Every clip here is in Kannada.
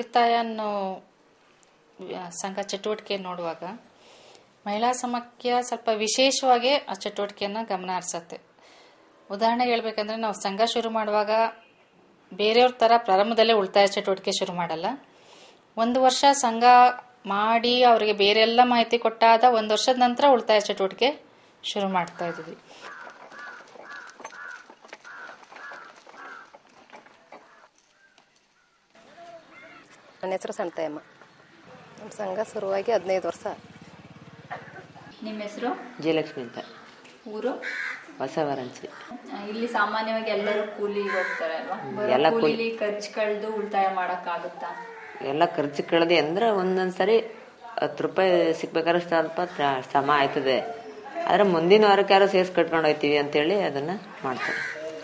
ಉಳಿತಾಯ ಅನ್ನೋ ಆ, ಸಂಘ ಚಟುವಟಿಕೆ ನೋಡುವಾಗ ಮಹಿಳಾ ಸಮಖ್ಯ ಸ್ವಲ್ಪ ವಿಶೇಷವಾಗಿ ಆ ಚಟುವಟಿಕೆಯನ್ನು ಗಮನ ಹರಿಸತ್ತೆ ಉದಾಹರಣೆಗೆ ಹೇಳ್ಬೇಕಂದ್ರೆ ನಾವು ಸಂಘ ಶುರು ಮಾಡುವಾಗ ಬೇರೆಯವ್ರ ಥರ ಪ್ರಾರಂಭದಲ್ಲೇ ಉಳಿತಾಯ ಚಟುವಟಿಕೆ ಶುರು ಮಾಡಲ್ಲ ಒಂದು ವರ್ಷ ಸಂಘ ಮಾಡಿ ಅವರಿಗೆ ಬೇರೆ ಎಲ್ಲ ಮಾಹಿತಿ ಕೊಟ್ಟಾದ ಒಂದು ವರ್ಷದ ನಂತರ ಉಳಿತಾಯ ಚಟುವಟಿಕೆ ಶುರು ಮಾಡ್ತಾ ಇದ್ವಿ ನನ್ನ ಹೆಸರು ಸಂತಯಮ್ಮ ನಮ್ಮ ಸಂಘ ಶುರುವಾಗಿ ಹದಿನೈದು ವರ್ಷ ನಿಮ್ಮ ಹೆಸರು ಜಯಲಕ್ಷ್ಮಿ ಅಂತ ಊರು ಹೊಸವರಂಚಿ ಇಲ್ಲಿ ಸಾಮಾನ್ಯವಾಗಿ ಎಲ್ಲರೂ ಕೂಲಿಗೆ ಹೋಗ್ತಾರೆ ಅಲ್ವಾ ಬರೋ ಎಲ್ಲ ಕೂಲಿ- ಕೂಲಿಲಿ ಖರ್ಚು ಕಳೆದು ಉಳಿತಾಯ ಮಾಡಕ್ಕಾಗುತ್ತಾ ಎಲ್ಲ ಖರ್ಚು ಕಳೆದೆ ಅಂದ್ರೆ ಒಂದೊಂದ್ಸರಿ ಹತ್ತು ರೂಪಾಯಿ ಸಿಗ್ಬೇಕಾದ್ರೆ ಸ್ವಲ್ಪ ತ್ರ- ಶ್ರಮ ಆಯ್ತದೆ ಆದ್ರೆ ಮುಂದಿನ ವಾರಕ್ಕೆ ಯಾರೋ ಸೇರ್ಸ್ ಕಟ್ಕೊಂಡು ಹೋಯ್ತೀವಿ ಅಂತೇಳಿ ಅದನ್ನ ಮಾಡ್ತಾರೆ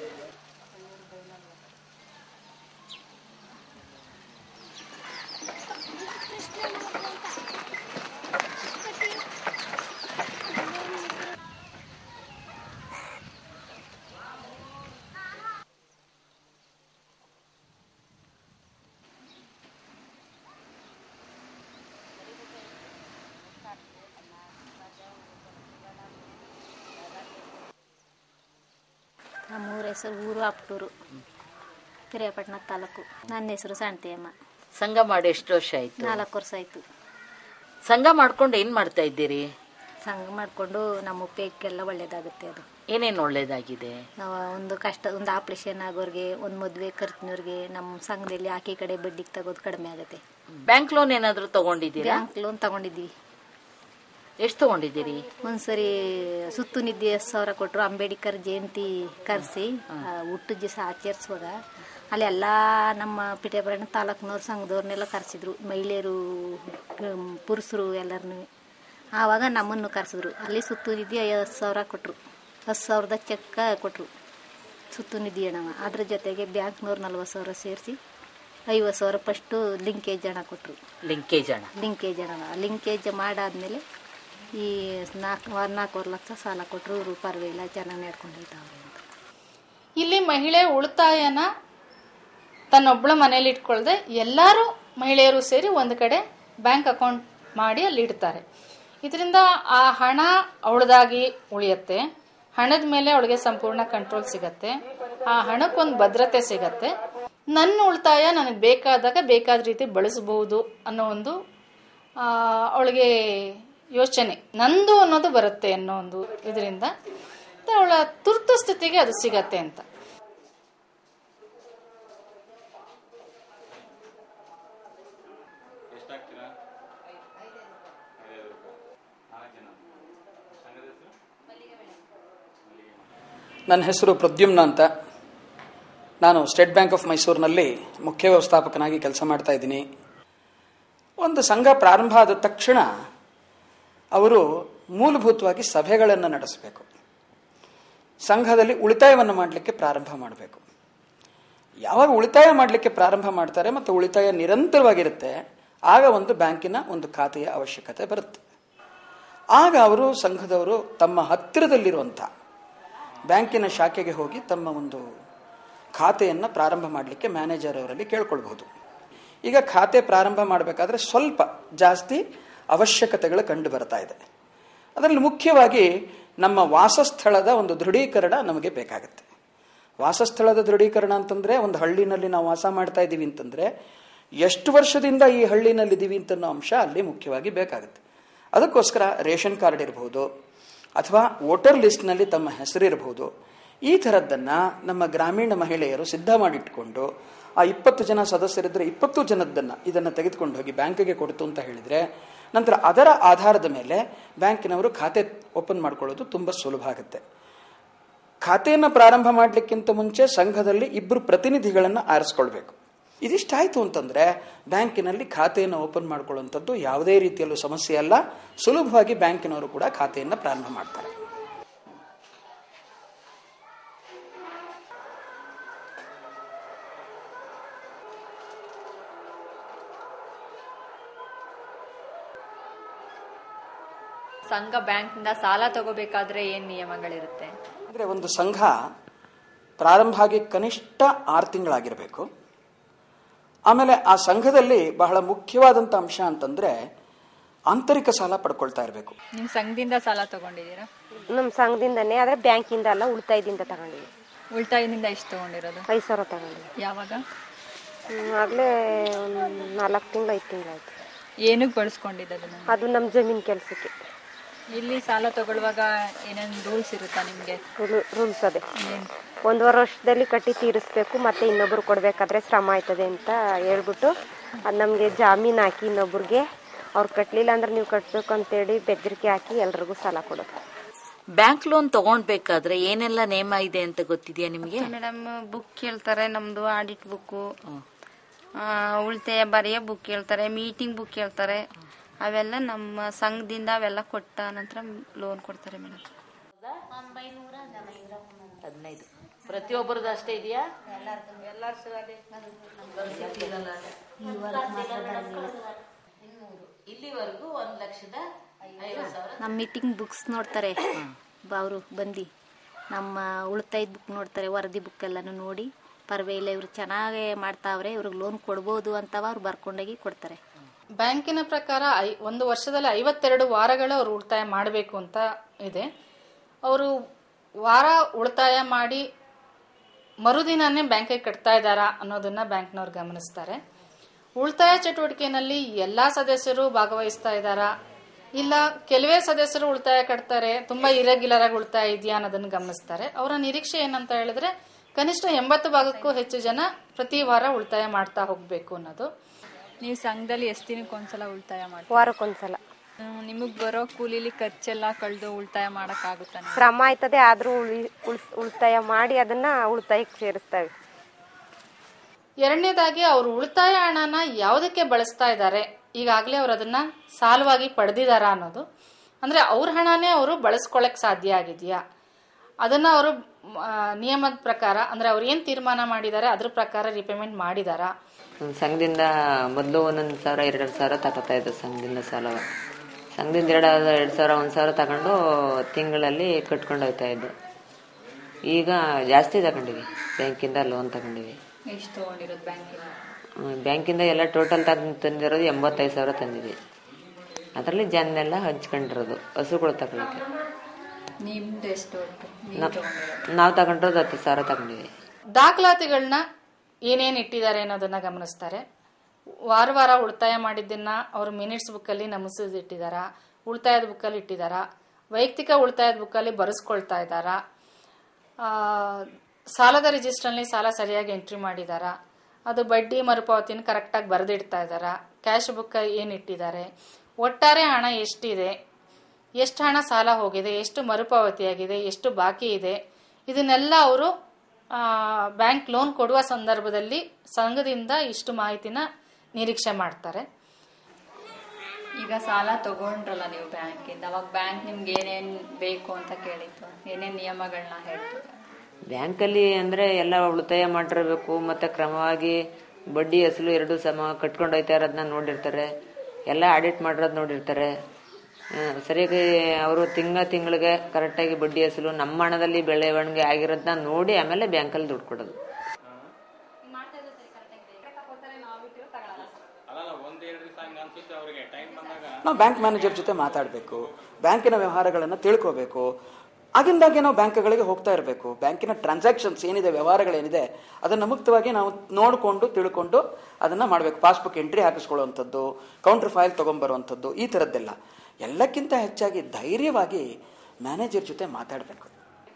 ನಮ್ಮೂರ ಹೆಸರು ಊರು ಅಪ್ಟೂರು ಪಿರಿಯಾಪಟ್ಟಣ ತಾಲೂಕು ನನ್ನ ಹೆಸರು ಶಾಂತಿಯಮ್ಮ ಸಂಘ ಮಾಡಿ ಎಷ್ಟು ವರ್ಷ ಆಯ್ತು ನಾಲ್ಕು ವರ್ಷ ಆಯ್ತು ಸಂಘ ಮಾಡ್ಕೊಂಡು ಏನ್ ಮಾಡ್ತಾ ಇದ್ದೀರಿ ಸಂಘ ಮಾಡಿಕೊಂಡು ನಮ್ಮ ಉಪಯೋಗಕ್ಕೆಲ್ಲ ಒಳ್ಳೇದಾಗುತ್ತೆ ಅದು ಏನೇನ್ ಒಳ್ಳೇದಾಗಿದೆ ನಾವು ಒಂದು ಕಷ್ಟ ಒಂದು ಆಪ್ರೇಷನ್ ಆಗೋರಿಗೆ ಒಂದು ಮದುವೆ ಖರ್ಚಿನವ್ರಿಗೆ ನಮ್ಮ ಸಂಘದಲ್ಲಿ ಆಕೆ ಕಡೆ ಬಡ್ಡಿಗೆ ತಗೋದು ಕಡಿಮೆ ಆಗುತ್ತೆ ಬ್ಯಾಂಕ್ ಲೋನ್ ಏನಾದ್ರು ತಗೊಂಡಿದ್ದೀರಾ ಬ್ಯಾಂಕ್ ಲೋನ್ ತಗೊಂಡಿದ್ವಿ ಎಷ್ಟು ತಗೊಂಡಿದ್ದೀರಿ ಒಂದ್ಸರಿ ಸುತ್ತು ನಿದ್ದೆ ಎಷ್ಟು ಸಾವಿರ ಕೊಟ್ಟರು ಅಂಬೇಡ್ಕರ್ ಜಯಂತಿ ಕರೆಸಿ ಹುಟ್ಟು ದಿವಸ ಆಚರಿಸುವಾಗ ಅಲ್ಲಿ ಎಲ್ಲ ನಮ್ಮ ಪಿಠಾಪುರಾಣ ತಾಲೂಕಿನವ್ರು ಸಂಘದವ್ರನ್ನೆಲ್ಲ ಕರೆಸಿದ್ರು ಮಹಿಳೆಯರು ಗಮ್- ಪುರುಷರು ಎಲ್ಲರನ್ನೂ ಆವಾಗ ನಮ್ಮನ್ನು ಕರೆಸಿದ್ರು ಅಲ್ಲಿ ಸುತ್ತು ನಿಧಿ ಐವತ್ತು ಸಾವಿರ ಕೊಟ್ಟರು ಹತ್ತು ಸಾವಿರದ ಚೆಕ್ಕ ಕೊಟ್ಟರು ಸುತ್ತು ನಿಧಿ ಹಣವ ಅದ್ರ ಜೊತೆಗೆ ಬ್ಯಾಂಕ್ನವ್ರು ನಲ್ವತ್ತು ಸಾವಿರ ಸೇರಿಸಿ ಐವತ್ತು ಸಾವಿರ ಫಸ್ಟು ಲಿಂಕೇಜ್ ಹಣ ಕೊಟ್ಟರು ಲಿಂಕೇಜ್ ಹಣ ಲಿಂಕೇಜ್ ಹಣ ಲಿಂಕೇಜ್ ಮಾಡಾದ್ಮೇಲೆ ಈ ನಾಲ್ಕು ನಾಲ್ಕೂವರೆ ಲಕ್ಷ ಸಾಲ ಕೊಟ್ಟರು ಪರವಾಗಿಲ್ಲ ಚೆನ್ನಾಗಿ ನಡ್ಕೊಂಡು ಹೋಯ್ತಾವ್ರೆ ಅಂತ ಇಲ್ಲಿ ಮಹಿಳೆ ಉಳಿತಾಯನ ತನ್ನೊಬ್ಬಳ ಮನೇಲಿ ಇಟ್ಕೊಳ್ದೆ ಎಲ್ಲರೂ ಮಹಿಳೆಯರು ಸೇರಿ ಒಂದು ಕಡೆ ಬ್ಯಾಂಕ್ ಅಕೌಂಟ್ ಮಾಡಿ ಅಲ್ಲಿ ಇಡ್ತಾರೆ ಇದರಿಂದ ಆ ಹಣ ಅವಳದಾಗಿ ಉಳಿಯುತ್ತೆ ಹಣದ ಮೇಲೆ ಅವಳಿಗೆ ಸಂಪೂರ್ಣ ಕಂಟ್ರೋಲ್ ಸಿಗತ್ತೆ ಆ ಹಣಕ್ಕೊಂದು ಭದ್ರತೆ ಸಿಗತ್ತೆ ನನ್ನ ಉಳಿತಾಯ ನನಗೆ ಬೇಕಾದಾಗ ಬೇಕಾದ ರೀತಿ ಬಳಸಬಹುದು ಅನ್ನೋ ಒಂದು ಆ, ಅವಳಿಗೆ ಯೋಚನೆ ನಂದು ಅನ್ನೋದು ಬರುತ್ತೆ ಅನ್ನೋ ಒಂದು ಇದರಿಂದ ಅವಳ ತುರ್ತು ಸ್ಥಿತಿಗೆ ಅದು ಸಿಗತ್ತೆ ಅಂತ ನನ್ನ ಹೆಸರು ಪ್ರದ್ಯುಮ್ನ ಅಂತ ನಾನು ಸ್ಟೇಟ್ ಬ್ಯಾಂಕ್ ಆಫ್ ಮೈಸೂರಿನಲ್ಲಿ ಮುಖ್ಯ ವ್ಯವಸ್ಥಾಪಕನಾಗಿ ಕೆಲಸ ಮಾಡ್ತಾ ಇದ್ದೀನಿ ಒಂದು ಸಂಘ ಪ್ರಾರಂಭ ಆದ ತಕ್ಷಣ ಅವರು ಮೂಲಭೂತವಾಗಿ ಸಭೆಗಳನ್ನು ನಡೆಸಬೇಕು ಸಂಘದಲ್ಲಿ ಉಳಿತಾಯವನ್ನು ಮಾಡಲಿಕ್ಕೆ ಪ್ರಾರಂಭ ಮಾಡಬೇಕು ಯಾವಾಗ ಉಳಿತಾಯ ಮಾಡಲಿಕ್ಕೆ ಪ್ರಾರಂಭ ಮಾಡ್ತಾರೆ ಮತ್ತು ಉಳಿತಾಯ ನಿರಂತರವಾಗಿರುತ್ತೆ ಆಗ ಒಂದು ಬ್ಯಾಂಕಿನ ಒಂದು ಖಾತೆಯ ಅವಶ್ಯಕತೆ ಬರುತ್ತೆ ಆಗ ಅವರು ಸಂಘದವರು ತಮ್ಮ ಹತ್ತಿರದಲ್ಲಿರುವಂಥ ಬ್ಯಾಂಕಿನ ಶಾಖೆಗೆ ಹೋಗಿ ತಮ್ಮ ಒಂದು ಖಾತೆಯನ್ನು ಪ್ರಾರಂಭ ಮಾಡಲಿಕ್ಕೆ ಮ್ಯಾನೇಜರ್ ಅವರಲ್ಲಿ ಕೇಳ್ಕೊಳ್ಬಹುದು ಈಗ ಖಾತೆ ಪ್ರಾರಂಭ ಮಾಡಬೇಕಾದ್ರೆ ಸ್ವಲ್ಪ ಜಾಸ್ತಿ ಅವಶ್ಯಕತೆಗಳು ಕಂಡು ಬರ್ತಾ ಇದೆ ಅದರಲ್ಲಿ ಮುಖ್ಯವಾಗಿ ನಮ್ಮ ವಾಸಸ್ಥಳದ ಒಂದು ದೃಢೀಕರಣ ನಮಗೆ ಬೇಕಾಗುತ್ತೆ ವಾಸಸ್ಥಳದ ದೃಢೀಕರಣ ಅಂತಂದ್ರೆ ಒಂದು ಹಳ್ಳಿನಲ್ಲಿ ನಾವು ವಾಸ ಮಾಡ್ತಾ ಇದ್ದೀವಿ ಅಂತಂದ್ರೆ ಎಷ್ಟು ವರ್ಷದಿಂದ ಈ ಹಳ್ಳಿನಲ್ಲಿ ಇದ್ದೀವಿ ಅಂತ ಅನ್ನೋ ಅಂಶ ಅಲ್ಲಿ ಮುಖ್ಯವಾಗಿ ಬೇಕಾಗುತ್ತೆ ಅದಕ್ಕೋಸ್ಕರ ರೇಷನ್ ಕಾರ್ಡ್ ಇರಬಹುದು ಅಥವಾ ವೋಟರ್ ಲಿಸ್ಟ್ನಲ್ಲಿ ತಮ್ಮ ಹೆಸರಿರಬಹುದು ಈ ಥರದ್ದನ್ನ ನಮ್ಮ ಗ್ರಾಮೀಣ ಮಹಿಳೆಯರು ಸಿದ್ಧ ಮಾಡಿಟ್ಕೊಂಡು ಆ ಇಪ್ಪತ್ತು ಜನ ಸದಸ್ಯರಿದ್ರೆ ಇಪ್ಪತ್ತು ಜನದ್ದನ್ನ ಇದನ್ನು ತೆಗೆದುಕೊಂಡು ಹೋಗಿ ಬ್ಯಾಂಕಿಗೆ ಕೊಡ್ತು ಅಂತ ಹೇಳಿದ್ರೆ ನಂತರ ಅದರ ಆಧಾರದ ಮೇಲೆ ಬ್ಯಾಂಕಿನವರು ಖಾತೆ ಓಪನ್ ಮಾಡ್ಕೊಳ್ಳೋದು ತುಂಬ ಸುಲಭ ಆಗುತ್ತೆ ಖಾತೆಯನ್ನು ಪ್ರಾರಂಭ ಮಾಡಲಿಕ್ಕಿಂತ ಮುಂಚೆ ಸಂಘದಲ್ಲಿ ಇಬ್ಬರು ಪ್ರತಿನಿಧಿಗಳನ್ನು ಆರಿಸ್ಕೊಳ್ಬೇಕು ಇದಿಷ್ಟಾಯ್ತು ಅಂತಂದ್ರೆ ಬ್ಯಾಂಕಿನಲ್ಲಿ ಖಾತೆಯನ್ನು ಓಪನ್ ಮಾಡ್ಕೊಳ್ಳುವಂಥದ್ದು ಯಾವುದೇ ರೀತಿಯಲ್ಲೂ ಸಮಸ್ಯೆ ಅಲ್ಲ ಸುಲಭವಾಗಿ ಬ್ಯಾಂಕಿನವರು ಕೂಡ ಖಾತೆಯನ್ನು ಪ್ರಾರಂಭ ಮಾಡ್ತಾರೆ ಸಂಘ ಬ್ಯಾಂಕ್ನಿಂದ ಸಾಲ ತಗೋಬೇಕಾದ್ರೆ ಏನ್ ನಿಯಮಗಳಿರುತ್ತೆ ಅಂದರೆ ಒಂದು ಸಂಘ ಪ್ರಾರಂಭ ಆಗಿ ಕನಿಷ್ಠ ಆರು ತಿಂಗಳಾಗಿರಬೇಕು ಆಮೇಲೆ ಆ ಸಂಘದಲ್ಲಿ ಬಹಳ ಮುಖ್ಯವಾದಂತ ಅಂಶ ಅಂತಂದ್ರೆ ಆಂತರಿಕ ಸಾಲ ಪಡ್ಕೊಳ್ತಾ ಇರಬೇಕು ನಿಮ್ ಸಂಘದಿಂದ ಸಾಲ ತಗೊಂಡಿದ್ದೀರಾ ನಮ್ಮ ಸಂಘದಿಂದನೇ ಆದ್ರೆ ಬ್ಯಾಂಕಿಂದ ಅಲ್ಲ ಉಳಿತಾಯದಿಂದ ತಗೊಂಡಿವಿ ಉಳಿತಾಯದಿಂದ ಎಷ್ಟು ತಗೊಂಡಿರೋದು ಐದು ಸಾವಿರ ತಗೊಂಡಿವಿ ಯಾವಾಗ ಆಗಲೇ ಒಂದು ನಾಲ್ಕು ತಿಂಗಳು ಐದು ತಿಂಗಳಾಯ್ತು ಏನಕ್ಕೆ ಬಳಸ್ಕೊಂಡಿದ್ದದನ್ನ ಅದು ನಮ್ಮ ಜಮೀನ್ ಕೆಲಸಕ್ಕೆ ಇಲ್ಲಿ ಸಾಲ ತಗೊಳ್ಳುವಾಗ ಏನೇನು ರೂಲ್ಸ್ ಇರುತ್ತಾ ನಿಮ್ಗೆ ರೂಲ್ಸ್ ಅದೇ ಒಂದೂವರೆ ವರ್ಷದಲ್ಲಿ ಕಟ್ಟಿ ತೀರಿಸ್ಬೇಕು ಮತ್ತೆ ಇನ್ನೊಬ್ರು ಕೊಡ್ಬೇಕಾದ್ರೆ ಶ್ರಮ ಆಯ್ತದೆ ಅಂತ ಹೇಳ್ಬಿಟ್ಟು ಅದು ನಮಗೆ ಜಾಮೀನು ಹಾಕಿ ಇನ್ನೊಬ್ರಿಗೆ ಅವ್ರು ಕಟ್ಟಲಿಲ್ಲ ಅಂದ್ರೆ ನೀವು ಕಟ್ಟಬೇಕು ಅಂತೇಳಿ ಬೆದರಿಕೆ ಹಾಕಿ ಎಲ್ರಿಗೂ ಸಾಲ ಕೊಡೋದು ಬ್ಯಾಂಕ್ ಲೋನ್ ತಗೊಂಡ್ಬೇಕಾದ್ರೆ ಏನೆಲ್ಲ ನೇಮ ಇದೆ ಅಂತ ಗೊತ್ತಿದೆಯಾ ನಿಮ್ಗೆ ಮೇಡಮ್ ಬುಕ್ ಕೇಳ್ತಾರೆ ನಮ್ದು ಆಡಿಟ್ ಬುಕ್ಕು ಉಳಿತಾಯ ಬರೆಯೋ ಬುಕ್ ಕೇಳ್ತಾರೆ ಮೀಟಿಂಗ್ ಬುಕ್ ಕೇಳ್ತಾರೆ ಅವೆಲ್ಲ ನಮ್ಮ ಸಂಘದಿಂದ ಅವೆಲ್ಲ ಕೊಟ್ಟ ನಂತರ ಲೋನ್ ಕೊಡ್ತಾರೆ ಮೇಡಮ್ ಹದಿನೈದು ಪ್ರತಿಯೊಬ್ಬರದ್ದು ಅಷ್ಟೇ ಇದೆಯಾ ಇಲ್ಲಿವರೆಗೂ ಒಂದ್ ಲಕ್ಷದ ಐವತ್ತು ಸಾವಿರ ನಮ್ಮ ಮೀಟಿಂಗ್ ಬುಕ್ಸ್ ನೋಡ್ತಾರೆ ಅವರು ಬಂದು ನಮ್ಮ ಉಳಿತಾಯದ ಬುಕ್ ನೋಡ್ತಾರೆ ವರದಿ ಬುಕ್ ಎಲ್ಲಾನು ನೋಡಿ ಪರವಾಗಿಲ್ಲ ಇವ್ರು ಚೆನ್ನಾಗೇ ಮಾಡ್ತಾವ್ರೆ ಇವ್ರಿಗೆ ಲೋನ್ ಕೊಡ್ಬೋದು ಅಂತವ ಅವ್ರು ಬರ್ಕೊಂಡೋಗಿ ಕೊಡ್ತಾರೆ ಬ್ಯಾಂಕಿನ ಪ್ರಕಾರ ಐ ಒಂದು ವರ್ಷದಲ್ಲಿ ಐವತ್ತೆರಡು ವಾರಗಳು ಅವರು ಉಳಿತಾಯ ಮಾಡಬೇಕು ಅಂತ ಇದೆ ಅವರು ವಾರ ಉಳಿತಾಯ ಮಾಡಿ ಮರುದಿನನೇ ಬ್ಯಾಂಕಿಗೆ ಕಟ್ತಾ ಇದ್ದಾರಾ ಅನ್ನೋದನ್ನ ಬ್ಯಾಂಕ್ನವ್ರು ಗಮನಿಸ್ತಾರೆ ಉಳಿತಾಯ ಚಟುವಟಿಕೆಯಲ್ಲಿ ಎಲ್ಲಾ ಸದಸ್ಯರು ಭಾಗವಹಿಸ್ತಾ ಇದ್ದಾರಾ ಇಲ್ಲ ಕೆಲವೇ ಸದಸ್ಯರು ಉಳಿತಾಯ ಕಟ್ತಾರೆ ತುಂಬಾ ಇರೆಗ್ಯುಲರ್ ಆಗಿ ಉಳಿತಾಯ ಇದೆಯಾ ಅನ್ನೋದನ್ನ ಗಮನಿಸ್ತಾರೆ ಅವರ ನಿರೀಕ್ಷೆ ಏನಂತ ಹೇಳಿದ್ರೆ ಕನಿಷ್ಠ ಎಂಬತ್ತು ಭಾಗಕ್ಕೂ ಹೆಚ್ಚು ಜನ ಪ್ರತಿ ವಾರ ಉಳಿತಾಯ ಮಾಡ್ತಾ ಹೋಗ್ಬೇಕು ಅನ್ನೋದು ನೀವು ಸಂಘದಲ್ಲಿ ಎಷ್ಟು ದಿನಕ್ಕೆ ಒಂದ್ಸಲ ಉಳಿತಾಯ ಮಾಡ್ತೀರಾ ವಾರಕ್ಕೊಂದ್ಸಲ ನಿಮಗ್ ಬರೋ ಕೂಲಿಲಿ ಖರ್ಚೆಲ್ಲ ಕಳೆದು ಉಳಿತಾಯ ಮಾಡಕ್ ಆಗುತ್ತಾ ಶ್ರಮ ಆಯ್ತದೆ ಆದ್ರೂ ಉಳಿ ಉಳ್ಸ್- ಉಳಿತಾಯ ಮಾಡಿ ಅದನ್ನ ಉಳಿತಾಯಕ್ಕೆ ಸೇರಿಸ್ತೇವೆ ಎರಡನೇದಾಗಿ ಅವರು ಉಳಿತಾಯ ಹಣನ ಯಾವುದಕ್ಕೆ ಬಳಸ್ತಾ ಇದ್ದಾರೆ ಈಗಾಗಲೇ ಅವ್ರು ಅದನ್ನ ಸಾಲವಾಗಿ ಪಡೆದಿದಾರಾ ಅನ್ನೋದು ಅಂದ್ರೆ ಅವ್ರ ಹಣನೇ ಅವರು ಬಳಸ್ಕೊಳಕ್ ಸಾಧ್ಯ ಆಗಿದೆಯಾ ಅದನ್ನ ಅವರು ನಿಯಮದ ಪ್ರಕಾರ ಅಂದ್ರೆ ಅವ್ರು ಏನ್ ತೀರ್ಮಾನ ಮಾಡಿದ್ದಾರೆ ಅದ್ರ ಪ್ರಕಾರ ರಿಪೇಮೆಂಟ್ ಮಾಡಿದಾರಾ ಸಂಘದಿಂದ ಮೊದಲು ಒಂದೊಂದು ಸಾವಿರ ಎರಡೆರಡು ಸಾವಿರ ತಗೋತಾ ಇದ್ದು ಸಂಘದಿಂದ ಸಾಲ ಸಂಘದಿಂದ ಎರಡು ಎರಡು ಸಾವಿರ ಒಂದು ಸಾವಿರ ತಗೊಂಡು ತಿಂಗಳಲ್ಲಿ ಕಟ್ಕೊಂಡು ಹೋಗ್ತಾ ಇದ್ದು ಈಗ ಜಾಸ್ತಿ ತಗೊಂಡಿವಿ ಬ್ಯಾಂಕಿಂದ ಲೋನ್ ತಗೊಂಡಿವಿ ಎಷ್ಟು ತಗೊಂಡಿರೋದು ಬ್ಯಾಂಕಿಂದ ಹ್ಮ್, ಬ್ಯಾಂಕಿಂದ ಎಲ್ಲ ಟೋಟಲ್ ತಂದ್ ತಂದಿರೋದು ಎಂಬತ್ತೈದು ಸಾವಿರ ತಂದಿದ್ವಿ ಅದರಲ್ಲಿ ಜನನೆಲ್ಲ ಹಂಚ್ಕೊಂಡಿರೋದು ಹಸುಗಳು ತಗೊಳಕ್ಕೆ ನಿಮ್ದು ಎಷ್ಟು ಒಟ್ಟು ನೀವು ನಾವ್- ತಗೊಂಡಿರೋದು ನಾವು ತಗೊಂಡಿರೋದು ಹತ್ತು ಸಾವಿರ ತಗೊಂಡಿವಿ ದಾಖಲಾತಿಗಳನ್ನ ಏನೇನ್ ಇಟ್ಟಿದ್ದಾರೆ ಅನ್ನೋದನ್ನ ಗಮನಿಸ್ತಾರೆ ವಾರ ವಾರ ಉಳಿತಾಯ ಮಾಡಿದ್ದನ್ನ ಅವರು ಮಿನಿಟ್ಸ್ ಬುಕ್ಕಲ್ಲಿ ನಮೂಸಿಟ್ಟಿದಾರ ಉಳಿತಾಯದ ಬುಕ್ಕಲ್ಲಿ ಇಟ್ಟಿದಾರ ವೈಯಕ್ತಿಕ ಉಳಿತಾಯದ ಬುಕ್ಕಲ್ಲಿ ಬರೆಸ್ಕೊಳ್ತಾ ಇದ್ದಾರಾ ಆ, ಸಾಲದ ರಿಜಿಸ್ಟ್ರಲ್ಲಿ ಸಾಲ ಸರಿಯಾಗಿ ಎಂಟ್ರಿ ಮಾಡಿದಾರಾ ಅದು ಬಡ್ಡಿ ಮರುಪಾವತಿನ ಕರೆಕ್ಟಾಗಿ ಬರೆದಿಡ್ತಾ ಇದ್ದಾರಾ ಕ್ಯಾಶ್ ಬುಕ್ ಏನು ಇಟ್ಟಿದ್ದಾರೆ ಒಟ್ಟಾರೆ ಹಣ ಎಷ್ಟಿದೆ ಎಷ್ಟು ಹಣ ಸಾಲ ಹೋಗಿದೆ ಎಷ್ಟು ಮರುಪಾವತಿಯಾಗಿದೆ ಎಷ್ಟು ಬಾಕಿ ಇದೆ ಇದನ್ನೆಲ್ಲ ಅವರು ಬ್ಯಾಂಕ್ ಲೋನ್ ಕೊಡುವ ಸಂದರ್ಭದಲ್ಲಿ ಸಂಘದಿಂದ ಇಷ್ಟು ಮಾಹಿತಿನ ನಿರೀಕ್ಷೆ ಮಾಡ್ತಾರೆ ಈಗ ಸಾಲ ತಗೊಂಡ್ರಲ್ಲ ನೀವು ಬ್ಯಾಂಕಿಂದ ಅವಾಗ ಬ್ಯಾಂಕ್ ನಿಮ್ಗೆ ಏನೇನ್ ಬೇಕು ಅಂತ ಕೇಳಿತ್ತು ಏನೇನ್ ನಿಯಮಗಳನ್ನ ಹೇಳ್ತಿದ್ದಾರೆ ಬ್ಯಾಂಕಲ್ಲಿ ಅಂದ್ರೆ ಎಲ್ಲ ಉಳಿತಾಯ ಮಾಡಿರಬೇಕು ಮತ್ತೆ ಕ್ರಮವಾಗಿ ಬಡ್ಡಿ ಅಸಲು ಎರಡು ಸಮ ಕಟ್ಕೊಂಡು ಹೋಯ್ತಾ ಇರೋದನ್ನ ನೋಡಿರ್ತಾರೆ ಎಲ್ಲ ಆಡಿಟ್ ಮಾಡಿರೋದು ನೋಡಿರ್ತಾರೆ ಆ, ಸರಿಯಾಗಿ ಅವರು ತಿಂಗಳ ತಿಂಗಳಿಗೆ ಕರೆಕ್ಟಾಗಿ ಬಡ್ಡಿ ಅಸಲು ನಮ್ಮ ಹಣದಲ್ಲಿ ಬೆಳವಣಿಗೆ ಆಗಿರೋದನ್ನ ನೋಡಿ ಆಮೇಲೆ ಬ್ಯಾಂಕಲ್ಲಿ ದುಡ್ಡು ಕೊಡೋದು ನಾವು ಬ್ಯಾಂಕ್ ಮ್ಯಾನೇಜರ್ ಜೊತೆ ಮಾತಾಡಬೇಕು ಬ್ಯಾಂಕಿನ ವ್ಯವಹಾರಗಳನ್ನು ತಿಳ್ಕೋಬೇಕು ಆಗಿಂದಾಗೆ ನಾವು ಬ್ಯಾಂಕ್ಗಳಿಗೆ ಹೋಗ್ತಾ ಇರಬೇಕು ಬ್ಯಾಂಕಿನ ಟ್ರಾನ್ಸಾಕ್ಷನ್ಸ್ ಏನಿದೆ ವ್ಯವಹಾರಗಳೇನಿದೆ ಅದನ್ನ ಮುಕ್ತವಾಗಿ ನಾವು ನೋಡಿಕೊಂಡು ತಿಳ್ಕೊಂಡು ಅದನ್ನ ಮಾಡಬೇಕು ಪಾಸ್ಬುಕ್ ಎಂಟ್ರಿ ಹಾಕಿಸ್ಕೊಳ್ಳುವಂಥದ್ದು ಕೌಂಟರ್ ಫೈಲ್ ತಗೊಂಡ್ಬರುವಂಥದ್ದು ಈ ಥರದ್ದೆಲ್ಲ ಎಲ್ಲಕ್ಕಿಂತ ಹೆಚ್ಚಾಗಿ ಧೈರ್ಯವಾಗಿ ಮ್ಯಾನೇಜರ್ ಜೊತೆ ಮಾತಾಡಬೇಕು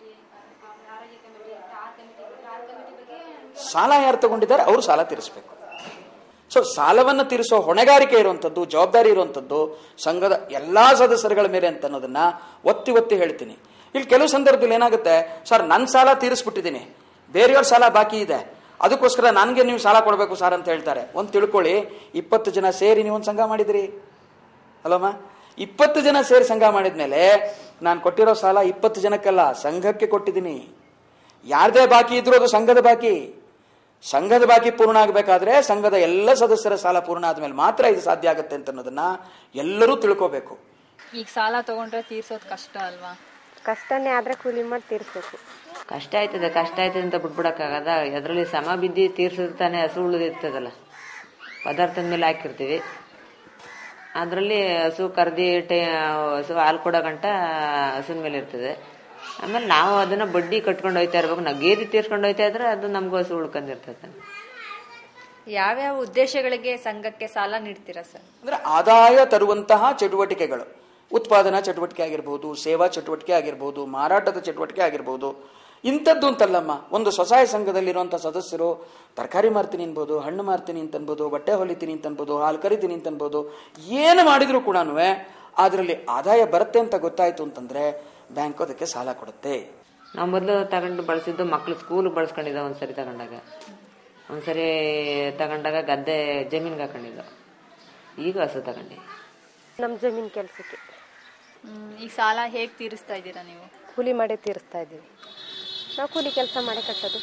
ಸಾಲ ಯಾರು ತಗೊಂಡಿದ್ದಾರೆ ಅವರು ಸಾಲ ತೀರಿಸಬೇಕು ಸೊ ಸಾಲವನ್ನು ತೀರಿಸೋ ಹೊಣೆಗಾರಿಕೆ ಇರುವಂಥದ್ದು ಜವಾಬ್ದಾರಿ ಇರುವಂಥದ್ದು ಸಂಘದ ಎಲ್ಲಾ ಸದಸ್ಯರುಗಳ ಮೇಲೆ ಅಂತ ಅನ್ನೋದನ್ನ ಒತ್ತಿ ಒತ್ತಿ ಹೇಳ್ತೀನಿ ಇಲ್ಲಿ ಕೆಲವು ಸಂದರ್ಭದಲ್ಲಿ ಏನಾಗುತ್ತೆ ಸರ್ ನನ್ನ ಸಾಲ ತೀರಿಸ್ಬಿಟ್ಟಿದ್ದೀನಿ ಬೇರೆಯವ್ರ ಸಾಲ ಬಾಕಿ ಇದೆ ಅದಕ್ಕೋಸ್ಕರ ನನಗೆ ನೀವು ಸಾಲ ಕೊಡಬೇಕು ಸರ್ ಅಂತ ಹೇಳ್ತಾರೆ ಒಂದು ತಿಳ್ಕೊಳ್ಳಿ ಇಪ್ಪತ್ತು ಜನ ಸೇರಿ ನೀವು ಒಂದು ಸಂಘ ಮಾಡಿದ್ರಿ ಅಲ್ಲಮ್ಮ ಇಪ್ಪತ್ತು ಜನ ಸೇರಿ ಸಂಘ ಮಾಡಿದ್ಮೇಲೆ ನಾನು ಕೊಟ್ಟಿರೋ ಸಾಲ ಇಪ್ಪತ್ತು ಜನಕ್ಕಲ್ಲ ಸಂಘಕ್ಕೆ ಕೊಟ್ಟಿದ್ದೀನಿ ಯಾರ್ದೇ ಬಾಕಿ ಇದ್ರೂ ಅದು ಸಂಘದ ಬಾಕಿ ಸಂಘದ ಬಾಕಿ ಪೂರ್ಣ ಆಗಬೇಕಾದ್ರೆ ಸಂಘದ ಎಲ್ಲ ಸದಸ್ಯರ ಸಾಲ ಪೂರ್ಣ ಆದ್ಮೇಲೆ ಮಾತ್ರ ಇದು ಸಾಧ್ಯ ಆಗುತ್ತೆ ಅಂತ ಅನ್ನೋದನ್ನ ಎಲ್ಲರೂ ತಿಳ್ಕೋಬೇಕು ಈಗ ಸಾಲ ತಗೊಂಡ್ರೆ ತೀರ್ಸೋದ್ ಕಷ್ಟ ಅಲ್ವಾ ಕಷ್ಟನೇ ಆದ್ರೆ ಕೂಲಿ ಮಾಡಿ ತೀರಿಸ್ಬೇಕು ಕಷ್ಟ ಆಯ್ತದೆ ಕಷ್ಟ ಆಯ್ತದೆ ಅಂತ ಬಿಟ್ಬಿಡಕ್ಕಾಗದ ಅದರಲ್ಲಿ ಸಮ ಬಿದ್ದಿ ತೀರ್ಸಿದ್ರೆ ತಾನೇ ಹಸು ಉಳಿದಿರ್ತದಲ್ಲ ಪದಾರ್ಥದ ಮೇಲೆ ಹಾಕಿರ್ತೀವಿ ಅದರಲ್ಲಿ ಹಸು ಕರ್ದಿ ಟೇ ಹಸು ಹಾಲು ಕೊಡೋ ಗಂಟ ಹಸುವಿನ ಮೇಲೆ ಇರ್ತದೆ ಆಮೇಲೆ ನಾವು ಅದನ್ನ ಬಡ್ಡಿ ಕಟ್ಕೊಂಡು ಹೋಯ್ತಾ ಇರ್ಬೇಕು ನಾವು ಗೇದಿ ತೀರ್ಸ್ಕೊಂಡು ಹೋಯ್ತಾ ಇದ್ರೆ ಅದು ನಮ್ಗೂ ಹಸು ಉಳ್ಕೊಂಡಿರ್ತದೆ ಯಾವ್ಯಾವ ಉದ್ದೇಶಗಳಿಗೆ ಸಂಘಕ್ಕೆ ಸಾಲ ನೀಡ್ತೀರಾ ಸರ್ ಅಂದ್ರೆ ಆದಾಯ ತರುವಂತಹ ಚಟುವಟಿಕೆಗಳು ಉತ್ಪಾದನಾ ಚಟುವಟಿಕೆ ಆಗಿರ್ಬೋದು ಸೇವಾ ಚಟುವಟಿಕೆ ಆಗಿರ್ಬೋದು ಮಾರಾಟದ ಚಟುವಟಿಕೆ ಆಗಿರ್ಬೋದು ಇಂಥದ್ದು ಅಂತಲ್ಲಮ್ಮ ಒಂದು ಸ್ವಸಹಾಯ ಸಂಘದಲ್ಲಿರುವಂಥ ಸದಸ್ಯರು ತರಕಾರಿ ಮಾರ್ತೀನಿ ಅನ್ಬೋದು ಹಣ್ಣು ಮಾರ್ತೀನಿ ಅಂತ ಅನ್ಬೋದು ಬಟ್ಟೆ ಹೊಲಿತೀನಿ ಅಂತ ಅನ್ಬೋದು ಹಾಲು ಕರಿತೀನಿ ಅಂತ ಅನ್ಬೋದು ಏನು ಮಾಡಿದ್ರು ಕೂಡ ಅದರಲ್ಲಿ ಆದಾಯ ಬರುತ್ತೆ ಅಂತ ಗೊತ್ತಾಯ್ತು ಅಂತಂದ್ರೆ ಬ್ಯಾಂಕ್ ಅದಕ್ಕೆ ಸಾಲ ಕೊಡುತ್ತೆ ನಾವು ಮೊದಲು ತಗೊಂಡು ಬಳಸಿದ್ದು ಮಕ್ಳು ಸ್ಕೂಲ್ ಬಳಸ್ಕೊಂಡಿದ್ದ ಒಂದ್ಸರಿ ತಗೊಂಡಾಗ ಒಂದ್ಸರಿ ತಗೊಂಡಾಗ ಗದ್ದೆ ಜಮೀನ್ಗೆ ಹಾಕೊಂಡಿದ್ದು ಈಗ ಹಸು ತಗೊಂಡು ನಮ್ಮ ಜಮೀನ್ ಕೆಲಸಕ್ಕೆ ಹ್ಮ್, ಈ ಸಾಲ ಹೇಗ್ ತೀರಿಸ್ತಾ ಇದ್ದೀರಾ ನೀವು ಕೂಲಿ ಮಾಡಿ ತೀರಿಸ್ತಾ ಇದ್ದೀವಿ ನಾವು ಕೂಲಿ ಕೆಲಸ ಮಾಡಿ ಕಟ್ಟೋದು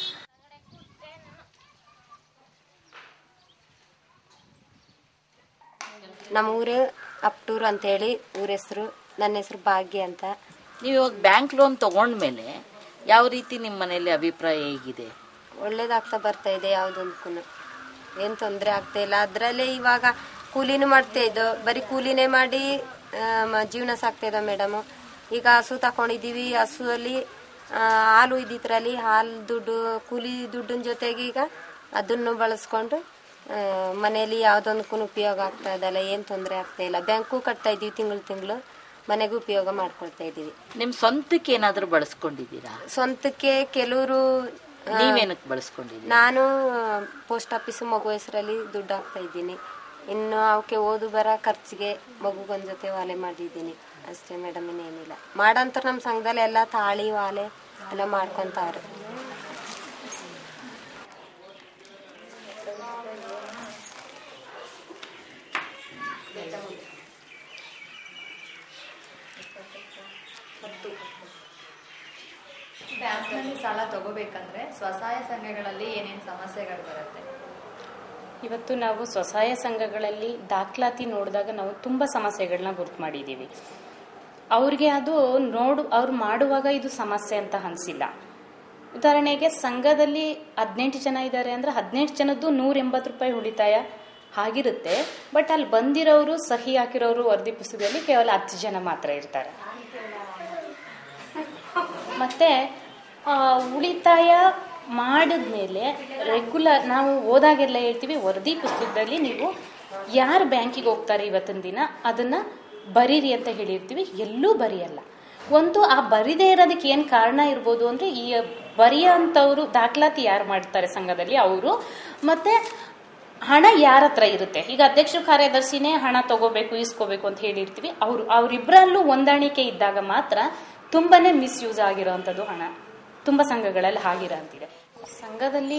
ನಮ್ಮ ಊರು ಅಪ್ಟೂರ್ ಅಂತೇಳಿ ಊರ ಹೆಸರು ನನ್ನ ಹೆಸರು ಭಾಗ್ಯ ಅಂತ ನೀವು ಇವಾಗ ಬ್ಯಾಂಕ್ ಲೋನ್ ತಗೊಂಡ್ಮೇಲೆ ಯಾವ ರೀತಿ ನಿಮ್ಮ ಮನೇಲಿ ಅಭಿಪ್ರಾಯ ಹೇಗಿದೆ ಒಳ್ಳೇದಾಗ್ತಾ ಬರ್ತಾ ಇದೆ ಯಾವುದೊಂದಕ್ಕೂ ಏನು ತೊಂದರೆ ಆಗ್ತಾ ಇಲ್ಲ ಅದರಲ್ಲೇ ಇವಾಗ ಕೂಲಿನೂ ಮಾಡ್ತಾ ಇದ್ದೋ ಬರೀ ಕೂಲಿನೇ ಮಾಡಿ ಆ, ಮ- ಜೀವನ ಸಾಕ್ತಾ ಇದ್ದೋ ಮೇಡಮು ಈಗ ಹಸು ತಕೊಂಡಿದ್ದೀವಿ ಹಸುವಲ್ಲಿ ಆ, ಹಾಲು ಇದ್ದಿದ್ರಲ್ಲಿ ಹಾಲು ದುಡ್ಡು ಕೂಲಿ ದುಡ್ಡಿನ ಜೊತೆಗೆ ಈಗ ಅದನ್ನು ಬಳಸ್ಕೊಂಡು ಆ, ಮನೆಯಲ್ಲಿ ಯಾವುದೊಂದಕ್ಕೂ ಉಪಯೋಗ ಆಗ್ತಾ ಇದಲ್ಲ ಏನು ತೊಂದರೆ ಆಗ್ತಾ ಇಲ್ಲ ಬ್ಯಾಂಕು ಕಟ್ತಾ ಇದ್ದೀವಿ ತಿಂಗಳು ತಿಂಗಳು ಮನೆಗೂ ಉಪಯೋಗ ಮಾಡ್ಕೊಳ್ತಾ ಇದ್ದೀವಿ ನಿಮ್ ಸ್ವಂತಕ್ಕೆ ಏನಾದ್ರೂ ಬಳಸ್ಕೊಂಡಿದ್ದೀರಾ ಸ್ವಂತಕ್ಕೆ ಕೆಲವರು ನೀವೇನಕ್ಕೆ ಬಳಸ್ಕೊಂಡಿದ್ದೀರಾ ನಾನು ಪೋಸ್ಟ್ ಆಫೀಸ್ ಮಗು ಹೆಸರಲ್ಲಿ ದುಡ್ಡು ಹಾಕ್ತಾ ಇದ್ದೀನಿ ಇನ್ನು ಅವಕ್ಕೆ ಓದು ಬರ ಖರ್ಚಿಗೆ ಮಗುಗೊಂದ್ ಜೊತೆ ವಾಲೆ ಮಾಡಿದ್ದೀನಿ ಅಷ್ಟೇ ಮೇಡಮ್ ಇನ್ನೇನಿಲ್ಲ ಮಾಡಂತ ನಮ್ಮ ಸಂಘದಲ್ಲಿ ಎಲ್ಲ ತಾಳಿ ವಾಲೆ ಎಲ್ಲ ಮಾಡ್ಕೊಂತಾವ್ರೆ ಬ್ಯಾಂಕ್ನಲ್ಲಿ ಸಾಲ ತಗೋಬೇಕಂದ್ರೆ ಸ್ವಸಹಾಯ ಸಂಘಗಳಲ್ಲಿ ಏನೇನು ಸಮಸ್ಯೆಗಳು ಬರುತ್ತೆ ಇವತ್ತು ನಾವು ಸ್ವಸಹಾಯ ಸಂಘಗಳಲ್ಲಿ ದಾಖಲಾತಿ ನೋಡಿದಾಗ ನಾವು ತುಂಬ ಸಮಸ್ಯೆಗಳನ್ನ ಗುರ್ತು ಮಾಡಿದ್ದೀವಿ ಅವ್ರಿಗೆ ಅದು ನೋಡು ಅವ್ರು ಮಾಡುವಾಗ ಇದು ಸಮಸ್ಯೆ ಅಂತ ಅನಿಸಿಲ್ಲ ಉದಾಹರಣೆಗೆ ಸಂಘದಲ್ಲಿ ಹದಿನೆಂಟು ಜನ ಇದ್ದಾರೆ ಅಂದ್ರೆ ಹದಿನೆಂಟು ಜನದ್ದು ನೂರ ಎಂಬತ್ತು ರೂಪಾಯಿ ಉಳಿತಾಯ ಆಗಿರುತ್ತೆ ಬಟ್ ಅಲ್ಲಿ ಬಂದಿರೋರು ಸಹಿ ಹಾಕಿರೋರು ವರದಿ ಪುಸ್ತಕದಲ್ಲಿ ಕೇವಲ ಹತ್ತು ಜನ ಮಾತ್ರ ಇರ್ತಾರೆ ಮತ್ತೆ ಆ, ಉಳಿತಾಯ ಮಾಡಿದ್ಮೇಲೆ ರೆಗ್ಯುಲರ್ ನಾವು ಓದಾಗೆಲ್ಲ ಹೇಳ್ತೀವಿ ವರದಿ ಪುಸ್ತಕದಲ್ಲಿ ನೀವು ಯಾರು ಬ್ಯಾಂಕಿಗೆ ಹೋಗ್ತಾರೆ ಇವತ್ತಿನ ದಿನ ಅದನ್ನ ಬರೀರಿ ಅಂತ ಹೇಳಿರ್ತೀವಿ ಎಲ್ಲೂ ಬರೆಯಲ್ಲ ಒಂದು ಆ ಬರಿದೇ ಇರೋದಕ್ಕೆ ಏನು ಕಾರಣ ಇರ್ಬೋದು ಅಂದ್ರೆ ಈ ಬರೆಯೋಂಥವ್ರು ದಾಖಲಾತಿ ಯಾರು ಮಾಡ್ತಾರೆ ಸಂಘದಲ್ಲಿ ಅವರು ಮತ್ತೆ ಹಣ ಯಾರ ಹತ್ರ ಇರುತ್ತೆ ಈಗ ಅಧ್ಯಕ್ಷ ಕಾರ್ಯದರ್ಶಿನೇ ಹಣ ತಗೋಬೇಕು ಇಸ್ಕೋಬೇಕು ಅಂತ ಹೇಳಿರ್ತೀವಿ ಅವ್ರು ಅವರಿಬ್ಬರಲ್ಲೂ ಹೊಂದಾಣಿಕೆ ಇದ್ದಾಗ ಮಾತ್ರ ತುಂಬಾನೇ ಮಿಸ್ಯೂಸ್ ಆಗಿರೋವಂಥದ್ದು ಹಣ ತುಂಬ ಸಂಘಗಳಲ್ಲಿ ಆಗಿರೋಂತಿದೆ ಸಂಘದಲ್ಲಿ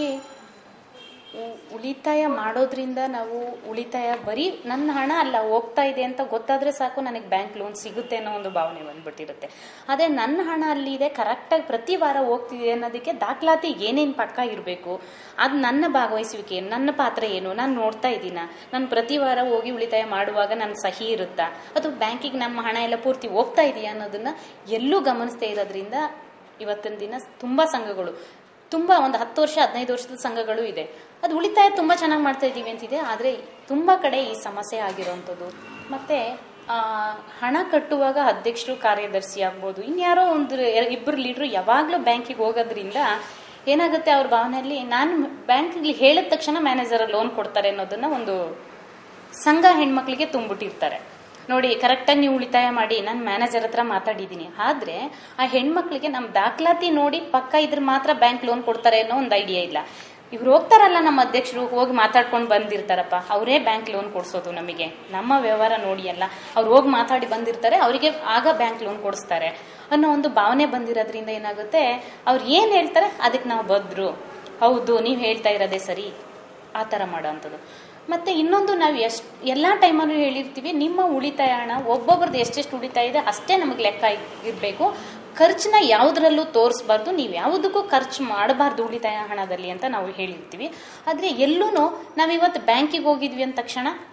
ಉ- ಉಳಿತಾಯ ಮಾಡೋದ್ರಿಂದ ನಾವು ಉಳಿತಾಯ ಬರೀ ನನ್ನ ಹಣ ಅಲ್ಲ ಹೋಗ್ತಾ ಇದೆ ಅಂತ ಗೊತ್ತಾದ್ರೆ ಸಾಕು ನನಗೆ ಬ್ಯಾಂಕ್ ಲೋನ್ ಸಿಗುತ್ತೆ ಅನ್ನೋ ಒಂದು ಭಾವನೆ ಬಂದ್ಬಿಟ್ಟಿರುತ್ತೆ ಅದೇ ನನ್ನ ಹಣ ಅಲ್ಲಿ ಇದೆ ಕರೆಕ್ಟಾಗಿ ಪ್ರತಿ ವಾರ ಹೋಗ್ತಿದೆ ಅನ್ನೋದಕ್ಕೆ ದಾಖಲಾತಿ ಏನೇನು ಪಕ್ಕ ಇರಬೇಕು ಅದು ನನ್ನ ಭಾಗವಹಿಸುವಿಕೆ ಏನು ನನ್ನ ಪಾತ್ರ ಏನು ನಾನು ನೋಡ್ತಾ ಇದ್ದೀನ ನಾನು ಪ್ರತಿ ವಾರ ಹೋಗಿ ಉಳಿತಾಯ ಮಾಡುವಾಗ ನನ್ನ ಸಹಿ ಇರುತ್ತಾ ಅದು ಬ್ಯಾಂಕಿಗೆ ನಮ್ಮ ಹಣ ಎಲ್ಲ ಪೂರ್ತಿ ಹೋಗ್ತಾ ಇದೆಯಾ ಅನ್ನೋದನ್ನ ಎಲ್ಲೂ ಗಮನಿಸ್ತಾ ಇರೋದ್ರಿಂದ ಇವತ್ತಿನ ದಿನ ತುಂಬಾ ಸಂಘಗಳು ತುಂಬಾ ಒಂದು ಹತ್ತು ವರ್ಷ ಹದಿನೈದು ವರ್ಷದ ಸಂಘಗಳು ಇದೆ ಅದು ಉಳಿತಾಯ ತುಂಬಾ ಚೆನ್ನಾಗಿ ಮಾಡ್ತಾ ಇದ್ದೀವಿ ಅಂತಿದೆ ಆದರೆ ತುಂಬಾ ಕಡೆ ಈ ಸಮಸ್ಯೆ ಆಗಿರೋವಂಥದ್ದು ಮತ್ತೆ ಆ, ಹಣ ಕಟ್ಟುವಾಗ ಅಧ್ಯಕ್ಷರು ಕಾರ್ಯದರ್ಶಿ ಆಗ್ಬೋದು ಇನ್ಯಾರೋ ಒಂದು ಎ- ಇಬ್ಬರು ಲೀಡ್ರು ಯಾವಾಗಲೂ ಬ್ಯಾಂಕಿಗೆ ಹೋಗೋದ್ರಿಂದ ಏನಾಗುತ್ತೆ ಅವ್ರ ಭಾವನೆಯಲ್ಲಿ ನಾನು ಬ್ಯಾಂಕಿಗೆ ಹೇಳಿದ ತಕ್ಷಣ ಮ್ಯಾನೇಜರ್ ಲೋನ್ ಕೊಡ್ತಾರೆ ಅನ್ನೋದನ್ನ ಒಂದು ಸಂಘ ಹೆಣ್ಮಕ್ಳಿಗೆ ತುಂಬಿಟ್ಟಿರ್ತಾರೆ ನೋಡಿ ಕರೆಕ್ಟಾಗಿ ನೀವು ಉಳಿತಾಯ ಮಾಡಿ ನಾನು ಮ್ಯಾನೇಜರ್ ಹತ್ರ ಮಾತಾಡಿದ್ದೀನಿ ಆದ್ರೆ ಆ ಹೆಣ್ಮಕ್ಳಿಗೆ ನಮ್ಮ ದಾಖಲಾತಿ ನೋಡಿ ಪಕ್ಕ ಇದ್ರ ಮಾತ್ರ ಬ್ಯಾಂಕ್ ಲೋನ್ ಕೊಡ್ತಾರೆ ಅನ್ನೋ ಒಂದು ಐಡಿಯಾ ಇಲ್ಲ ಇವ್ರು ಹೋಗ್ತಾರಲ್ಲ ನಮ್ಮ ಅಧ್ಯಕ್ಷರು ಹೋಗಿ ಮಾತಾಡ್ಕೊಂಡು ಬಂದಿರ್ತಾರಪ್ಪ ಅವರೇ ಬ್ಯಾಂಕ್ ಲೋನ್ ಕೊಡ್ಸೋದು ನಮಗೆ ನಮ್ಮ ವ್ಯವಹಾರ ನೋಡಿ ಅಲ್ಲ ಅವ್ರು ಹೋಗಿ ಮಾತಾಡಿ ಬಂದಿರ್ತಾರೆ ಅವರಿಗೆ ಆಗ ಬ್ಯಾಂಕ್ ಲೋನ್ ಕೊಡಿಸ್ತಾರೆ ಅನ್ನೋ ಒಂದು ಭಾವನೆ ಬಂದಿರೋದ್ರಿಂದ ಏನಾಗುತ್ತೆ ಅವ್ರು ಏನ್ ಹೇಳ್ತಾರೆ ಅದಕ್ಕೆ ನಾವು ಬದ್ರು ಹೌದು ನೀವು ಹೇಳ್ತಾ ಇರೋದೇ ಸರಿ ಆ ಥರ ಮಾಡೋವಂಥದ್ದು ಮತ್ತೆ ಇನ್ನೊಂದು ನಾವು ಎಷ್ಟು ಎಲ್ಲ ಟೈಮಲ್ಲೂ ಹೇಳಿರ್ತೀವಿ ನಿಮ್ಮ ಉಳಿತಾಯ ಹಣ ಒಬ್ಬೊಬ್ರದ್ದು ಎಷ್ಟೆಷ್ಟು ಉಳಿತಾಯ ಇದೆ ಅಷ್ಟೇ ನಮಗೆ ಲೆಕ್ಕ ಇರಬೇಕು ಖರ್ಚನ್ನ ಯಾವುದ್ರಲ್ಲೂ ತೋರಿಸ್ಬಾರ್ದು ನೀವು ಯಾವುದಕ್ಕೂ ಖರ್ಚು ಮಾಡಬಾರ್ದು ಉಳಿತಾಯ ಹಣದಲ್ಲಿ ಅಂತ ನಾವು ಹೇಳಿರ್ತೀವಿ ಆದರೆ ಎಲ್ಲೂ ನಾವಿವತ್ತು ಬ್ಯಾಂಕಿಗೆ ಹೋಗಿದ್ವಿ ಅಂದ ತಕ್ಷಣ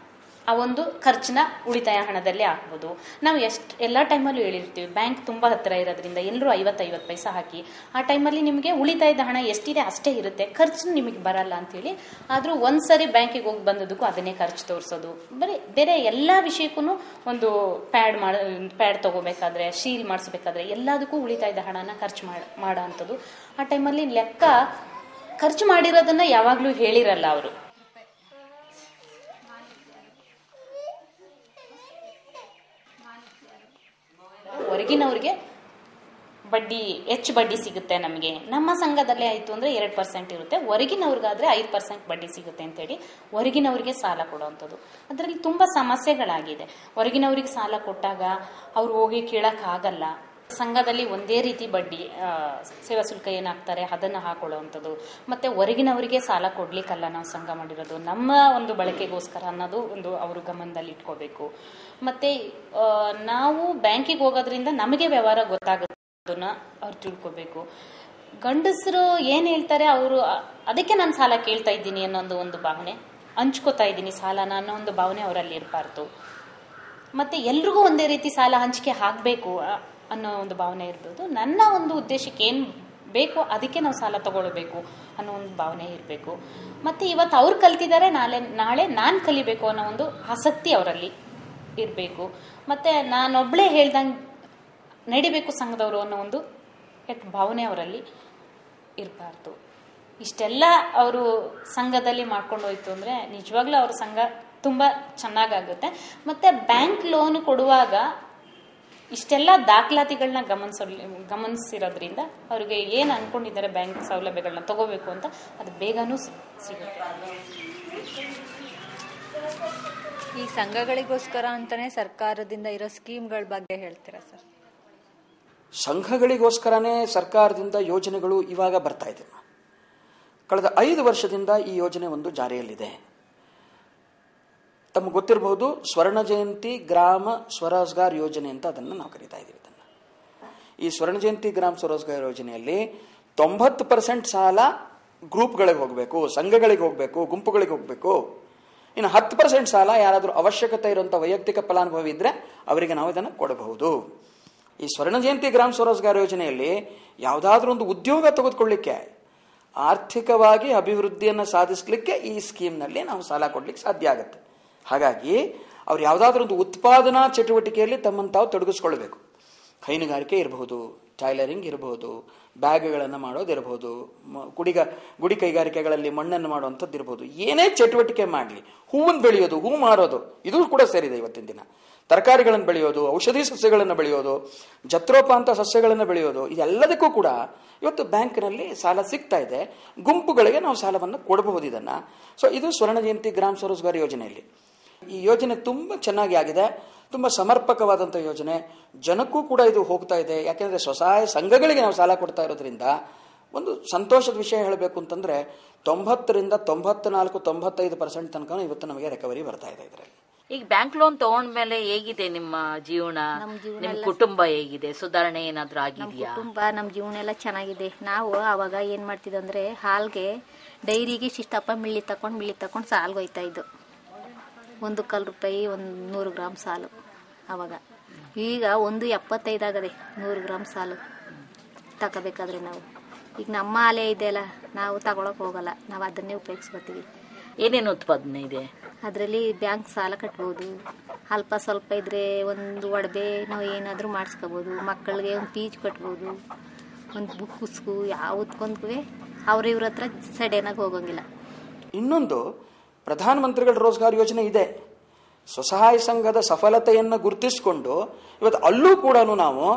ಆ ಒಂದು ಖರ್ಚನ್ನ ಉಳಿತಾಯ ಹಣದಲ್ಲಿ ಆಗ್ಬೋದು ನಾವು ಎಷ್ಟು ಎಲ್ಲ ಟೈಮಲ್ಲೂ ಹೇಳಿರ್ತೀವಿ ಬ್ಯಾಂಕ್ ತುಂಬ ಹತ್ತಿರ ಇರೋದ್ರಿಂದ ಎಲ್ಲರೂ ಐವತ್ತು ಐವತ್ತು ಪೈಸಾ ಹಾಕಿ ಆ ಟೈಮಲ್ಲಿ ನಿಮಗೆ ಉಳಿತಾಯದ ಹಣ ಎಷ್ಟಿದೆ ಅಷ್ಟೇ ಇರುತ್ತೆ ಖರ್ಚು ನಿಮಗೆ ಬರಲ್ಲ ಅಂತೇಳಿ ಆದರೂ ಒಂದ್ಸರಿ ಬ್ಯಾಂಕಿಗೆ ಹೋಗಿ ಬಂದದಕ್ಕೂ ಅದನ್ನೇ ಖರ್ಚು ತೋರಿಸೋದು ಬರೀ ಬೇರೆ ಎಲ್ಲ ವಿಷಯಕ್ಕೂ ಒಂದು ಪ್ಯಾಡ್ ಮಾಡ ಪ್ಯಾಡ್ ತಗೋಬೇಕಾದ್ರೆ ಶೀಲ್ ಮಾಡಿಸ್ಬೇಕಾದ್ರೆ ಎಲ್ಲದಕ್ಕೂ ಉಳಿತಾಯದ ಹಣನ ಖರ್ಚು ಮಾಡ ಮಾಡೋ ಅಂಥದ್ದು ಆ ಟೈಮಲ್ಲಿ ಲೆಕ್ಕ ಖರ್ಚು ಮಾಡಿರೋದನ್ನ ಯಾವಾಗಲೂ ಹೇಳಿರಲ್ಲ ಅವರು ಹೊರಗಿನವ್ರಿಗೆ ಬಡ್ಡಿ ಹೆಚ್ಚು ಬಡ್ಡಿ ಸಿಗುತ್ತೆ ನಮಗೆ ನಮ್ಮ ಸಂಘದಲ್ಲೇ ಆಯಿತು ಅಂದರೆ ಎರಡು ಪರ್ಸೆಂಟ್ ಇರುತ್ತೆ ಹೊರಗಿನವ್ರಿಗಾದ್ರೆ ಐದು ಪರ್ಸೆಂಟ್ ಬಡ್ಡಿ ಸಿಗುತ್ತೆ ಅಂತೇಳಿ ಹೊರಗಿನವ್ರಿಗೆ ಸಾಲ ಕೊಡುವಂಥದ್ದು ಅದರಲ್ಲಿ ತುಂಬ ಸಮಸ್ಯೆಗಳಾಗಿದೆ ಹೊರಗಿನವ್ರಿಗೆ ಸಾಲ ಕೊಟ್ಟಾಗ ಅವ್ರು ಹೋಗಿ ಕೇಳೋಕ್ಕಾಗಲ್ಲ ಸಂಘದಲ್ಲಿ ಒಂದೇ ರೀತಿ ಬಡ್ಡಿ ಆ, ಸೇವಾ ಶುಲ್ಕ ಏನಾಗ್ತಾರೆ ಅದನ್ನು ಹಾಕೊಳ್ಳುವಂಥದ್ದು ಮತ್ತು ಹೊರಗಿನವರಿಗೆ ಸಾಲ ಕೊಡ್ಲಿಕ್ಕಲ್ಲ ನಾವು ಸಂಘ ಮಾಡಿರೋದು ನಮ್ಮ ಒಂದು ಬಳಕೆಗೋಸ್ಕರ ಅನ್ನೋದು ಒಂದು ಅವರು ಗಮನದಲ್ಲಿ ಇಟ್ಕೋಬೇಕು ಮತ್ತು ನಾವು ಬ್ಯಾಂಕಿಗೆ ಹೋಗೋದ್ರಿಂದ ನಮಗೆ ವ್ಯವಹಾರ ಗೊತ್ತಾಗುತ್ತೆ ಅದನ್ನ ಅವ್ರು ತಿಳ್ಕೊಬೇಕು ಗಂಡಸರು ಏನು ಹೇಳ್ತಾರೆ ಅವರು ಅದಕ್ಕೆ ನಾನು ಸಾಲ ಕೇಳ್ತಾ ಇದ್ದೀನಿ ಅನ್ನೋ ಒಂದು ಭಾವನೆ ಹಂಚ್ಕೋತಾ ಇದ್ದೀನಿ ಸಾಲನ ಅನ್ನೋ ಒಂದು ಭಾವನೆ ಅವರಲ್ಲಿ ಇರಬಾರ್ದು ಮತ್ತೆ ಎಲ್ರಿಗೂ ಒಂದೇ ರೀತಿ ಸಾಲ ಹಂಚಿಕೆ ಆಗಬೇಕು ಅನ್ನೋ ಒಂದು ಭಾವನೆ ಇರ್ಬೋದು ನನ್ನ ಒಂದು ಉದ್ದೇಶಕ್ಕೆ ಏನು ಬೇಕೋ ಅದಕ್ಕೆ ನಾವು ಸಾಲ ತಗೊಳ್ಬೇಕು ಅನ್ನೋ ಒಂದು ಭಾವನೆ ಇರಬೇಕು ಮತ್ತೆ ಇವತ್ತು ಅವ್ರು ಕಲ್ತಿದ್ದಾರೆ ನಾಳೆ ನಾಳೆ ನಾನು ಕಲಿಬೇಕು ಅನ್ನೋ ಒಂದು ಆಸಕ್ತಿ ಅವರಲ್ಲಿ ಇರಬೇಕು ಮತ್ತೆ ನಾನೊಬ್ಳೇ ಹೇಳ್ದಂಗೆ ನಡಿಬೇಕು ಸಂಘದವರು ಅನ್ನೋ ಒಂದು ಕೆಟ್ಟ ಭಾವನೆ ಅವರಲ್ಲಿ ಇರಬಾರ್ದು ಇಷ್ಟೆಲ್ಲ ಅವರು ಸಂಘದಲ್ಲಿ ಮಾಡ್ಕೊಂಡು ಹೋಯ್ತು ಅಂದರೆ ನಿಜವಾಗ್ಲೂ ಅವ್ರ ಸಂಘ ತುಂಬ ಚೆನ್ನಾಗಾಗುತ್ತೆ ಮತ್ತು ಬ್ಯಾಂಕ್ ಲೋನ್ ಕೊಡುವಾಗ ಇಷ್ಟೆಲ್ಲ ದಾಖಲಾತಿಗಳನ್ನ ಗಮನಿಸೋ ಗಮನಿಸಿರೋದ್ರಿಂದ ಅವ್ರಿಗೆ ಏನು ಅನ್ಕೊಂಡಿದ್ದಾರೆ ಬ್ಯಾಂಕ್ ಸೌಲಭ್ಯಗಳನ್ನ ತಗೋಬೇಕು ಅಂತ ಅದು ಬೇಗನೂ ಸಿ- ಸಿಗುತ್ತೆ ಈ ಸಂಘಗಳಿಗೋಸ್ಕರ ಅಂತಾನೆ ಸರ್ಕಾರದಿಂದ ಇರೋ ಸ್ಕೀಮ್ಗಳ ಬಗ್ಗೆ ಹೇಳ್ತೀರಾ ಸರ್ ಸಂಘಗಳಿಗೋಸ್ಕರನೇ ಸರ್ಕಾರದಿಂದ ಯೋಜನೆಗಳು ಇವಾಗ ಬರ್ತಾ ಇದೆ ಕಳೆದ ಐದು ವರ್ಷದಿಂದ ಈ ಯೋಜನೆ ಒಂದು ಜಾರಿಯಲ್ಲಿದೆ ತಮಗೆ ಗೊತ್ತಿರಬಹುದು ಸ್ವರ್ಣ ಜಯಂತಿ ಗ್ರಾಮ ಸ್ವರೋಜ್ಗಾರ್ ಯೋಜನೆ ಅಂತ ಅದನ್ನು ನಾವು ಕರಿತಾ ಇದ್ದೀವಿ ಇದನ್ನ ಈ ಸ್ವರ್ಣ ಜಯಂತಿ ಗ್ರಾಮ ಸ್ವರೋಜ್ಗಾರ್ ಯೋಜನೆಯಲ್ಲಿ ತೊಂಬತ್ತು ಪರ್ಸೆಂಟ್ ಸಾಲ ಗ್ರೂಪ್ಗಳಿಗೆ ಹೋಗಬೇಕು ಸಂಘಗಳಿಗೆ ಹೋಗಬೇಕು ಗುಂಪುಗಳಿಗೆ ಹೋಗಬೇಕು ಇನ್ನು ಹತ್ತು ಪರ್ಸೆಂಟ್ ಸಾಲ ಯಾರಾದರೂ ಅವಶ್ಯಕತೆ ಇರುವಂಥ ವೈಯಕ್ತಿಕ ಫಲಾನುಭವಿ ಇದ್ರೆ ಅವರಿಗೆ ನಾವು ಇದನ್ನು ಕೊಡಬಹುದು ಈ ಸ್ವರ್ಣ ಜಯಂತಿ ಗ್ರಾಮ ಸ್ವರೋಜ್ಗಾರ್ ಯೋಜನೆಯಲ್ಲಿ ಯಾವುದಾದ್ರೂ ಒಂದು ಉದ್ಯೋಗ ತೆಗೆದುಕೊಳ್ಳಿಕ್ಕೆ ಆರ್ಥಿಕವಾಗಿ ಅಭಿವೃದ್ಧಿಯನ್ನು ಸಾಧಿಸಲಿಕ್ಕೆ ಈ ಸ್ಕೀಮ್ನಲ್ಲಿ ನಾವು ಸಾಲ ಕೊಡ್ಲಿಕ್ಕೆ ಸಾಧ್ಯ ಆಗುತ್ತೆ ಹಾಗಾಗಿ ಅವ್ರು ಯಾವುದಾದ್ರೂ ಒಂದು ಉತ್ಪಾದನಾ ಚಟುವಟಿಕೆಯಲ್ಲಿ ತಮ್ಮನ್ನು ತಾವು ತೊಡಗಿಸ್ಕೊಳ್ಬೇಕು ಹೈನುಗಾರಿಕೆ ಇರಬಹುದು ಟೈಲರಿಂಗ್ ಇರಬಹುದು ಬ್ಯಾಗ್ಗಳನ್ನು ಮಾಡೋದಿರಬಹುದು ಮ- ಗುಡಿಗ ಗುಡಿ ಕೈಗಾರಿಕೆಗಳಲ್ಲಿ ಮಣ್ಣನ್ನು ಮಾಡುವಂಥದ್ದು ಇರಬಹುದು ಏನೇ ಚಟುವಟಿಕೆ ಮಾಡಲಿ ಹೂವನ್ನು ಬೆಳೆಯೋದು ಹೂ ಮಾರೋದು ಇದು ಕೂಡ ಸೇರಿದೆ ಇವತ್ತಿನ ದಿನ ತರಕಾರಿಗಳನ್ನು ಬೆಳೆಯೋದು ಔಷಧಿ ಸಸ್ಯಗಳನ್ನು ಬೆಳೆಯೋದು ಜತ್ರೋಪಾಂತ ಸಸ್ಯಗಳನ್ನು ಬೆಳೆಯೋದು ಇದೆಲ್ಲದಕ್ಕೂ ಕೂಡ ಇವತ್ತು ಬ್ಯಾಂಕ್ನಲ್ಲಿ ಸಾಲ ಸಿಗ್ತಾ ಇದೆ ಗುಂಪುಗಳಿಗೆ ನಾವು ಸಾಲವನ್ನು ಕೊಡಬಹುದು ಇದನ್ನ ಸೊ ಇದು ಸ್ವರ್ಣ ಜಯಂತಿ ಗ್ರಾಮ ಸ್ವರೋಜ್ಗಾರ್ ಯೋಜನೆಯಲ್ಲಿ ಈ ಯೋಜನೆ ತುಂಬ ಚೆನ್ನಾಗಿ ಆಗಿದೆ ತುಂಬ ಸಮರ್ಪಕವಾದಂಥ ಯೋಜನೆ ಜನಕ್ಕೂ ಕೂಡ ಇದು ಹೋಗ್ತಾ ಇದೆ ಯಾಕೆಂದ್ರೆ ಸ್ವಸಹಾಯ ಸಂಘಗಳಿಗೆ ನಾವು ಸಾಲ ಕೊಡ್ತಾ ಇರೋದ್ರಿಂದ ಒಂದು ಸಂತೋಷದ ವಿಷಯ ಹೇಳಬೇಕು ಅಂತಂದ್ರೆ ತೊಂಬತ್ತರಿಂದ ತೊಂಬತ್ನಾಲ್ಕು ತೊಂಬತ್ತೈದು ಪರ್ಸೆಂಟ್ ತನಕ ಇವತ್ತು ನಮಗೆ ರಿಕವರಿ ಬರ್ತಾ ಇದೆ ಇದರಲ್ಲಿ ಈಗ ಬ್ಯಾಂಕ್ ಲೋನ್ ತಗೊಂಡ್ಮೇಲೆ ಹೇಗಿದೆ ನಿಮ್ಮ ಜೀವನ ನಿಮ್ ಕುಟುಂಬ ಹೇಗಿದೆ ಸುಧಾರಣೆ ಏನಾದ್ರೂ ಆಗಿದೆಯಾ ಕುಟುಂಬ ನಮ್ಮ ಜೀವನ ಎಲ್ಲ ಚೆನ್ನಾಗಿದೆ ನಾವು ಅವಾಗ ಏನು ಮಾಡ್ತಿದ್ವು ಅಂದರೆ ಹಾಲ್ಗೆ ಡೈರಿಗೆ ಇಷ್ಟಪ್ಪ ಮಿಳ್ಳಿ ತಕೊಂಡು ಮಿಳ್ಳಿ ತಕೊಂಡು ಸಾಲ್ಗೆ ಹೋಯ್ತಾ ಇದ್ದು ಒಂದು ಕಾಲು ರೂಪಾಯಿ ಒಂದು ನೂರು ಗ್ರಾಮ್ ಸಾಲು ಅವಾಗ ಈಗ ಒಂದು ಎಪ್ಪತ್ತೈದು ಆಗದೆ ನೂರು ಗ್ರಾಮ್ ಸಾಲು ತಗೋಬೇಕಾದ್ರೆ ನಾವು ಈಗ ನಮ್ಮ ಆಲೆ ಇದೆಯಲ್ಲ ನಾವು ತಗೊಳಕ್ ಹೋಗಲ್ಲ ನಾವು ಅದನ್ನೇ ಉಪಯೋಗಿಸ್ಕೊತೀವಿ ಏನೇನು ಉತ್ಪಾದನೆ ಇದೆ ಅದರಲ್ಲಿ ಬ್ಯಾಂಕ್ ಸಾಲ ಕಟ್ಬೋದು ಅಲ್ಪ ಸ್ವಲ್ಪ ಇದ್ರೆ ಒಂದು ಒಡವೆ ನಾವು ಏನಾದರೂ ಮಾಡಿಸ್ಕೋಬೋದು ಮಕ್ಕಳಿಗೆ ಒಂದು ಪೀಚ್ ಕಟ್ಬೋದು ಒಂದು ಬುಕ್ಸ್ಗೂ ಯಾವುದಕ್ಕೊಂದ್ಗೂ ಅವ್ರ ಇವ್ರ ಹತ್ರ ಸಡನ್ನಾಗಿ ಹೋಗಂಗಿಲ್ಲ ಇನ್ನೊಂದು ಪ್ರಧಾನಮಂತ್ರಿಗಳ ರೋಜ್ಗಾರ್ ಯೋಜನೆ ಇದೆ ಸ್ವಸಹಾಯ ಸಂಘದ ಸಫಲತೆಯನ್ನು ಗುರುತಿಸಿಕೊಂಡು ಇವತ್ತು ಅಲ್ಲೂ ಕೂಡ ನಾವು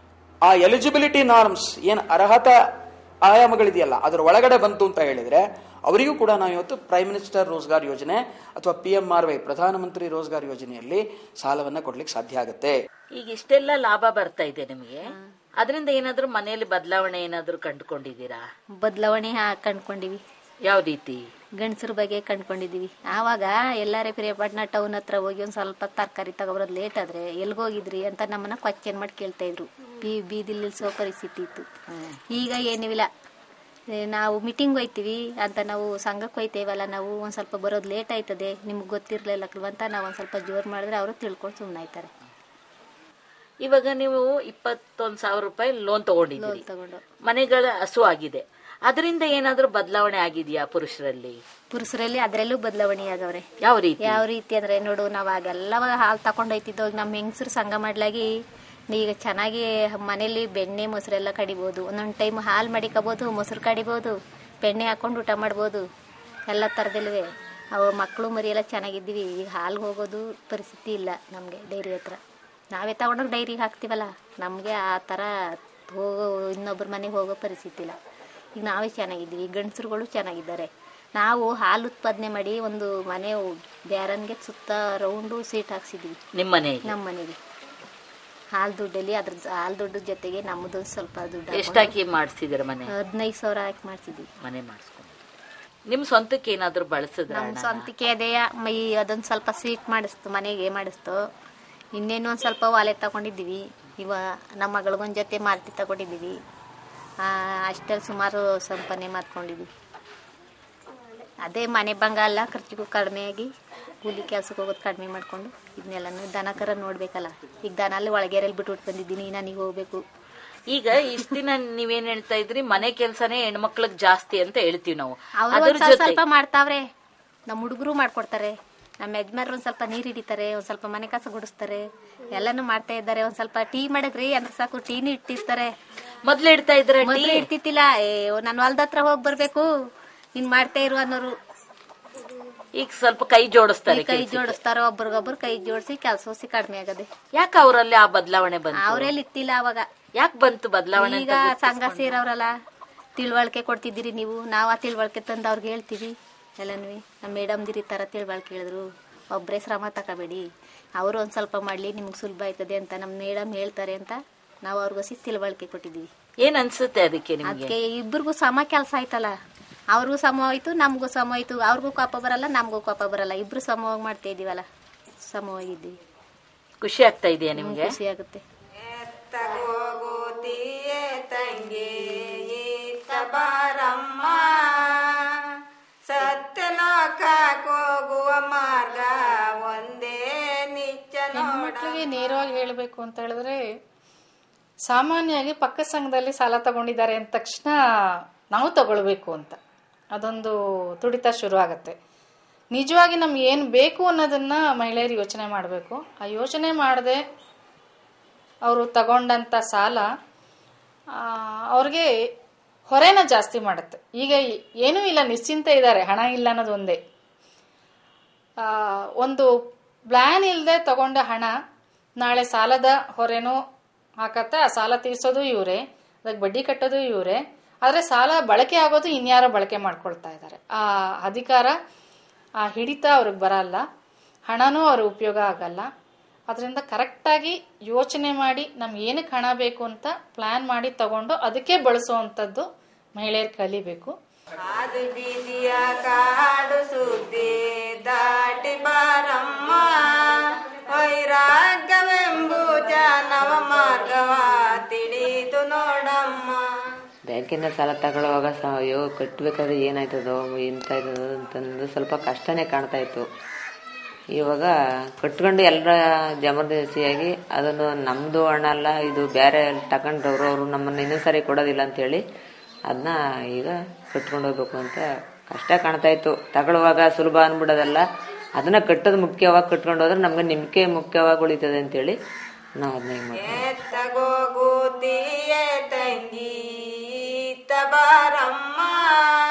ಆ ಎಲಿಜಿಬಿಲಿಟಿ ನಾರ್ಮ್ಸ್ ಏನು ಅರ್ಹತಾ ಆಯಾಮಗಳಿದೆಯಲ್ಲ ಅದರ ಒಳಗಡೆ ಬಂತು ಅಂತ ಹೇಳಿದ್ರೆ ಅವರಿಗೂ ಕೂಡ ನಾವು ಇವತ್ತು ಪ್ರೈಮ್ ಮಿನಿಸ್ಟರ್ ರೋಜ್ಗಾರ್ ಯೋಜನೆ ಅಥವಾ ಪಿ ಎಂ ಆರ್ ವೈ ಪ್ರಧಾನಮಂತ್ರಿ ರೋಜ್ಗಾರ್ ಯೋಜನೆಯಲ್ಲಿ ಸಾಲವನ್ನ ಕೊಡ್ಲಿಕ್ಕೆ ಸಾಧ್ಯ ಆಗುತ್ತೆ ಈಗ ಇಷ್ಟೆಲ್ಲ ಲಾಭ ಬರ್ತಾ ಇದೆ ನಿಮಗೆ ಅದರಿಂದ ಏನಾದ್ರೂ ಮನೆಯಲ್ಲಿ ಬದಲಾವಣೆ ಏನಾದ್ರೂ ಕಂಡುಕೊಂಡಿದ್ದೀರಾ ಬದಲಾವಣೆ ಕಂಡ್ಕೊಂಡಿವಿ ಯಾವ ರೀತಿ ಗಂಡಸರ ಬಗ್ಗೆ ಕಂಡ್ಕೊಂಡಿದೀವಿ ಆವಾಗ ಎಲ್ಲಾರೇ ಪ್ರಿಯಪಟ್ಟಣ ಟೌನ್ ಹತ್ರ ಹೋಗಿ ಒಂದು ಸ್ವಲ್ಪ ತರಕಾರಿ ತಗೊಬರೋದು ಲೇಟ್ ಆದ್ರೆ ಎಲ್ಗೋಗಿದ್ರಿ ಅಂತ ನಮ್ಮನ್ನ ಕ್ವಶನ್ ಮಾಡಿ ಕೇಳ್ತಾ ಇದ್ರು ಬೀ ಬೀದಿಲಿ ನಿಲ್ಸೋ ಪರಿಸ್ಥಿತಿ ಇತ್ತು ಈಗ ಏನಿಲ್ಲ ಏ, ನಾವು ಮೀಟಿಂಗ್ ಹೋಯ್ತೀವಿ ಅಂತ ನಾವು ಸಂಘಕ್ಕೆ ಹೋಯ್ತೇವಲ್ಲ ನಾವು ಒಂದು ಸ್ವಲ್ಪ ಬರೋದು ಲೇಟ್ ಆಯ್ತದೆ ನಿಮ್ಗೆ ಗೊತ್ತಿರಲಿಲ್ಲ ಅಂತ ನಾವು ಒಂದು ಸ್ವಲ್ಪ ಜೋರು ಮಾಡಿದ್ರೆ ಅವರು ತಿಳ್ಕೊಂಡು ಸುಮ್ಮನೆ ಆಯ್ತಾರೆ ಇವಾಗ ನೀವು ಇಪ್ಪತ್ತೊಂದ್ ಸಾವಿರ ರೂಪಾಯಿ ಲೋನ್ ತಗೊಂಡಿದ್ದೀರಿ ಲೋನ್ ತಗೊಂಡು ಮನೆಗಳ ಹಸು ಆಗಿದೆ ಅದರಿಂದ ಏನಾದ್ರೂ ಬದಲಾವಣೆ ಆಗಿದೆಯಾ ಪುರುಷರಲ್ಲಿ ಪುರುಷರಲ್ಲಿ ಅದರಲ್ಲೂ ಬದಲಾವಣೆ ಆಗವ್ರೆ ಯಾವ ರೀತಿ ಯಾವ ರೀತಿ ಅಂದ್ರೆ ನೋಡು ನಾವು ಆಗೆಲ್ಲ ಹಾಲು ತಗೊಂಡೋಯ್ತಿದ್ದೋ ನಮ್ಮ ಹೆಂಗಸರು ಸಂಘ ಮಾಡ್ಲಾಗಿ ಈಗ ಚೆನ್ನಾಗಿ ಮನೇಲಿ ಬೆಣ್ಣೆ ಮೊಸರೆಲ್ಲ ಕಡಿಬೋದು ಒಂದೊಂದು ಟೈಮ್ ಹಾಲು ಮಡಿಕೋಬೋದು ಮೊಸರು ಕಡಿಬೋದು ಬೆಣ್ಣೆ ಹಾಕೊಂಡು ಊಟ ಮಾಡ್ಬೋದು ಎಲ್ಲ ಥರದಲ್ವೇ ಅವು ಮಕ್ಕಳು ಮರಿ ಎಲ್ಲ ಚೆನ್ನಾಗಿದ್ದೀವಿ ಈಗ ಹಾಲು ಹೋಗೋದು ಪರಿಸ್ಥಿತಿ ಇಲ್ಲ ನಮಗೆ ಡೈರಿ ಹತ್ರ ನಾವೇ ತಗೊಂಡೋಗಿ ಡೈರಿಗೆ ಹಾಕ್ತೀವಲ್ಲ ನಮಗೆ ಆ ಥರ ಹೋಗೋ ಇನ್ನೊಬ್ಬರ ಮನೆಗೆ ಹೋಗೋ ಪರಿಸ್ಥಿತಿ ಇಲ್ಲ ಈಗ ನಾವೇ ಚೆನ್ನಾಗಿದ್ದೀವಿ ಗಂಡಸರುಗಳು ಚೆನ್ನಾಗಿದ್ದಾರೆ ನಾವು ಹಾಲು ಉತ್ಪಾದನೆ ಮಾಡಿ ಒಂದು ಮನೆ ಬ್ಯಾರನ್ಗೆ ಸುತ್ತ ರೌಂಡು ಸೀಟ್ ಹಾಕ್ಸಿದ್ವಿ ನಿಮ್ಮ ಮನೆಗೆ ನಮ್ಮ ಮನೆಗೆ ಹಾಲು ದುಡ್ಡಲ್ಲಿ ಅದ್ರ ಹಾಲು ದುಡ್ಡು ಜೊತೆಗೆ ನಮ್ಮದು ಸ್ವಲ್ಪ ದುಡ್ಡು ಎಷ್ಟಾಕಿ ಮಾಡಿಸಿದಿರ ಮನೆ ಹದಿನೈದು ಸಾವಿರ ಹಾಕಿ ಮಾಡ್ಸಿದ್ವಿ ಮನೆ ಮಾಡಿಸ್ಕೊಂಡು ನಿಮ್ ಸ್ವಂತಕ್ಕೆ ಏನಾದ್ರೂ ಬಳಸಿದ್ರ ನಮ್ಮ ಸ್ವಂತಕ್ಕೆ ಅದೇ ಮೈ ಅದೊಂದು ಸ್ವಲ್ಪ ಸೀಟ್ ಮಾಡಿಸ್ತು ಮನೆಗೆ ಮಾಡಿಸ್ತು ಇನ್ನೇನು ಒಂದು ಸ್ವಲ್ಪ ವಾಲೆಟ್ ತಗೊಂಡಿದ್ದೀವಿ ಇವ ನಮ್ಮ ಮಗಳಿಗೊಂದು ಜೊತೆ ಮಾರುತಿ ತಗೊಂಡಿದ್ದೀವಿ ಅಷ್ಟಲ್ಲಿ ಸುಮಾರು ಸಂಪಾದನೆ ಮಾಡ್ಕೊಂಡಿದ್ದೀವಿ ಅದೇ ಮನೆ ಬಂಗ ಎಲ್ಲ ಖರ್ಚಿಗೂ ಕಡಿಮೆ ಆಗಿ ಕೂಲಿ ಕೆಲ್ಸಕ್ಕೆ ಹೋಗೋದು ಕಡಿಮೆ ಮಾಡ್ಕೊಂಡು ಇದನ್ನೆಲ್ಲನೂ ದನ ಕರ ನೋಡ್ಬೇಕಲ್ಲ ಈಗ ದನ ಅಲ್ಲಿ ಒಳಗೆರೆಯಲ್ಲಿ ಬಿಟ್ಬಿಟ್ಟು ಬಂದಿದ್ದೀನಿ ನನಗೆ ಹೋಗ್ಬೇಕು ಈಗ ಇಷ್ಟ ದಿನ ನೀವೇನ್ ಹೇಳ್ತಾ ಇದ್ರಿ ಮನೆ ಕೆಲ್ಸನೇ ಹೆಣ್ಮಕ್ಳಿಗೆ ಜಾಸ್ತಿ ಅಂತ ಹೇಳ್ತೀವಿ ನಾವು ಅವ್ರು ಅದ್ರ ಒಂದ್ ಸ್ವಲ್ಪ ಜೊತೆ ಸ್ವಲ್ಪ ಮಾಡ್ತಾವ್ರೆ ನಮ್ಮ ಹುಡುಗರು ಮಾಡ್ಕೊಡ್ತಾರೆ ನಮ್ಮ ಯಜಮಾನ್ರು ಒಂದ್ ಸ್ವಲ್ಪ ನೀರ್ ಹಿಡಿತಾರೆ ಒಂದ್ ಸ್ವಲ್ಪ ಮನೆ ಕಸ ಗುಡಿಸ್ತಾರೆ ಎಲ್ಲಾನು ಮಾಡ್ತಾ ಇದ್ದಾರೆ ಒಂದ್ ಸ್ವಲ್ಪ ಟೀ ಮಾಡಕ್ರಿ ಅಂದ್ರೆ ಸಾಕು ಟೀನು ಇಟ್ಟಿರ್ತಾರೆ ಮೊದ್ಲು ಇಡ್ತಾ ಇದ್ರ ಮೊದ್ಲು ಇಡ್ತಿತ್ತಿಲ್ಲ ಏ ನಾನು ಹೊಲ್ದ ಹತ್ರ ಹೋಗ್ ಬರ್ಬೇಕು ನೀನ್ ಮಾಡ್ತಾ ಇರು ಅನ್ನೋರು ಈಗ ಸ್ವಲ್ಪ ಕೈ ಜೋಡಿಸ್ತಾರೆ ಈ ಕೈ ಜೋಡಿಸ್ತಾರ ಒಬ್ರಿಗೊಬ್ರು ಕೈ ಜೋಡಿಸಿ ಕೆಲಸ ಹೊಸಿ ಕಡಿಮೆ ಆಗದೆ ಯಾಕೆ ಅವರಲ್ಲಿ ಆ ಬದಲಾವಣೆ ಬಂತು ಅವ್ರೆಲ್ಲಿ ಇತ್ತಿಲ್ಲ ಅವಾಗ ಯಾಕೆ ಬಂತು ಬದಲಾವಣೆ ಈಗ ಸಂಘ ಸೇರವ್ರಲ್ಲ ತಿಳುವಳಿಕೆ ಕೊಡ್ತಿದ್ದೀರಿ ನೀವು ನಾವು ಆ ತಿಳುವಳಿಕೆ ತಂದು ಅವ್ರಿಗೆ ಹೇಳ್ತೀವಿ ಎಲ್ಲನೂ ನಮ್ಮ ಮೇಡಮ್ದಿರಿ ಈ ಥರ ತಿಳುವಳಿಕೆ ಹೇಳಿದ್ರು ಒಬ್ಬರೇ ಶ್ರಮ ತಗೋಬೇಡಿ ಅವರು ಒಂದು ಸ್ವಲ್ಪ ಮಾಡಲಿ ನಿಮ್ಗೆ ಸುಲಭ ಆಯ್ತದೆ ಅಂತ ನಮ್ಮ ಮೇಡಮ್ ಹೇಳ್ತಾರೆ ಅಂತ ನಾವು ಅವ್ರಿಗೋಸಿ ತಿಳುವಳಿಕೆ ಕೊಟ್ಟಿದ್ದೀವಿ ಏನ್ ಅನ್ಸುತ್ತೆ ಅದಕ್ಕೆ ನಿಮ್ಗೆ ಅದಕ್ಕೆ ಇಬ್ಬರಿಗೂ ಸಮ ಕೆಲಸ ಆಯ್ತಲ್ಲ ಅವ್ರಿಗೂ ಸಮ ಹೋಯ್ತು ನಮಗೂ ಸಮ ಹೋಯ್ತು ಅವ್ರಿಗೂ ಕೋಪ ಬರಲ್ಲ ನಮಗೂ ಕೋಪ ಬರಲ್ಲ ಇಬ್ರು ಸಮವಾಗಿ ಮಾಡ್ತಾ ಇದೀವಲ್ಲ ಸಮವಾಗಿದ್ದೀವಿ ಖುಷಿ ಆಗ್ತಾ ಇದೆಯಾ ನಿಮ್ಗೆ ಖುಷಿ ಆಗುತ್ತೆ ಹೋಗುತ್ತೀಯೇ ತಂಗಿ ಈತ ಬಾರಮ್ಮ ಸತ್ಯಲೋಕಕ್ಕೆ ಹೋಗುವ ಮಾರ್ಗ ಒಂದೇ ನಿಚ್ಚ ಹೆಣ್ಮಕ್ಳಿಗೆ ನೇರವಾಗಿ ಹೇಳಬೇಕು ಅಂತ ಹೇಳಿದ್ರೆ ಸಾಮಾನ್ಯವಾಗಿ ಪಕ್ಕ ಸಂಘದಲ್ಲಿ ಸಾಲ ತಗೊಂಡಿದ್ದಾರೆ ಅಂದ ತಕ್ಷಣ ನಾವು ತಗೊಳ್ಬೇಕು ಅಂತ ಅದೊಂದು ತುಡಿತ ಶುರು ಆಗತ್ತೆ ನಿಜವಾಗಿ ನಮ್ಗೆ ಏನು ಬೇಕು ಅನ್ನೋದನ್ನ ಮಹಿಳೆಯರು ಯೋಚನೆ ಮಾಡಬೇಕು ಆ ಯೋಚನೆ ಮಾಡದೆ ಅವರು ತಗೊಂಡಂಥ ಸಾಲ ಆ, ಅವ್ರಿಗೆ ಹೊರೆನ ಜಾಸ್ತಿ ಮಾಡುತ್ತೆ ಈಗ ಏನೂ ಇಲ್ಲ ನಿಶ್ಚಿಂತೆ ಇದ್ದಾರೆ ಹಣ ಇಲ್ಲ ಅನ್ನೋದು ಒಂದೇ ಆ, ಒಂದು ಪ್ಲಾನ್ ಇಲ್ಲದೆ ತಗೊಂಡ ಹಣ ನಾಳೆ ಸಾಲದ ಹೊರೆನೂ ಹಾಕತ್ತೆ ಆ ಸಾಲ ತೀರ್ಸೋದು ಇವರೇ ಅದಕ್ಕೆ ಬಡ್ಡಿ ಕಟ್ಟೋದು ಇವರೇ ಆದರೆ ಸಾಲ ಬಳಕೆ ಆಗೋದು ಇನ್ಯಾರೋ ಬಳಕೆ ಮಾಡ್ಕೊಳ್ತಾ ಇದ್ದಾರೆ ಆ ಅಧಿಕಾರ ಆ ಹಿಡಿತ ಅವ್ರಿಗೆ ಬರಲ್ಲ ಹಣನೂ ಅವ್ರಿಗೆ ಉಪಯೋಗ ಆಗಲ್ಲ ಅದರಿಂದ ಕರೆಕ್ಟಾಗಿ ಯೋಚನೆ ಮಾಡಿ ನಮ್ಗೆ ಏನಕ್ಕೆ ಹಣ ಬೇಕು ಅಂತ ಪ್ಲಾನ್ ಮಾಡಿ ತಗೊಂಡು ಅದಕ್ಕೆ ಬಳಸುವಂಥದ್ದು ಮಹಿಳೆಯರು ಕಲಿಬೇಕು ಅದು ಬೀದಿಯ ಕಾಡು ಸುದ್ದಿ ದಾಟಿ ಬಾರಮ್ಮ ವೈರಾಗ್ಯವೆಂಬುಜ ನವ ಮಾರ್ಗವ ತಿಳಿದು ನೋಡಮ್ಮ ಬ್ಯಾಂಕಿಂದ ಸಾಲ ತಗೊಳ್ಳುವಾಗ ಸ ಅಯ್ಯೋ ಕಟ್ಟಬೇಕಾದ್ರೆ ಏನಾಯ್ತದೋ ಎಂತ ಆಯ್ತದೋ ಅಂತಂದು ಸ್ವಲ್ಪ ಕಷ್ಟನೇ ಕಾಣ್ತಾ ಇತ್ತು ಇವಾಗ ಕಟ್ಕೊಂಡು ಎಲ್ಲರ ಜಮರ್ದಸಿಯಾಗಿ ಅದನ್ನು ನಮ್ಮದು ಹಣ ಅಲ್ಲ ಇದು ಬೇರೆ ತಗೊಂಡ್ರವ್ರು ಅವರು ನಮ್ಮನ್ನು ಇನ್ನೊಂದು ಸಾರಿ ಕೊಡೋದಿಲ್ಲ ಅಂತೇಳಿ ಅದನ್ನ ಈಗ ಕಟ್ಕೊಂಡು ಹೋಗ್ಬೇಕು ಅಂತ ಕಷ್ಟ ಕಾಣ್ತಾ ಇತ್ತು ತಗೊಳ್ಳುವಾಗ ಸುಲಭ ಅನ್ಬಿಡೋದಲ್ಲ ಅದನ್ನ ಕಟ್ಟೋದು ಮುಖ್ಯವಾಗಿ ಕಟ್ಕೊಂಡು ಹೋದ್ರೆ ನಮ್ಗೆ ನಂಬಿಕೆ ಮುಖ್ಯವಾಗಿ ಉಳಿತದೆ ಅಂತೇಳಿ ನಾವು ಅದನ್ನ ಹಿಂಗೆ ಮಾಡ್ತೀವಿ ಎತ್ತಗೋಗುತ್ತೀಯೇ ತಂಗಿ ಈತ ಬಾರಮ್ಮ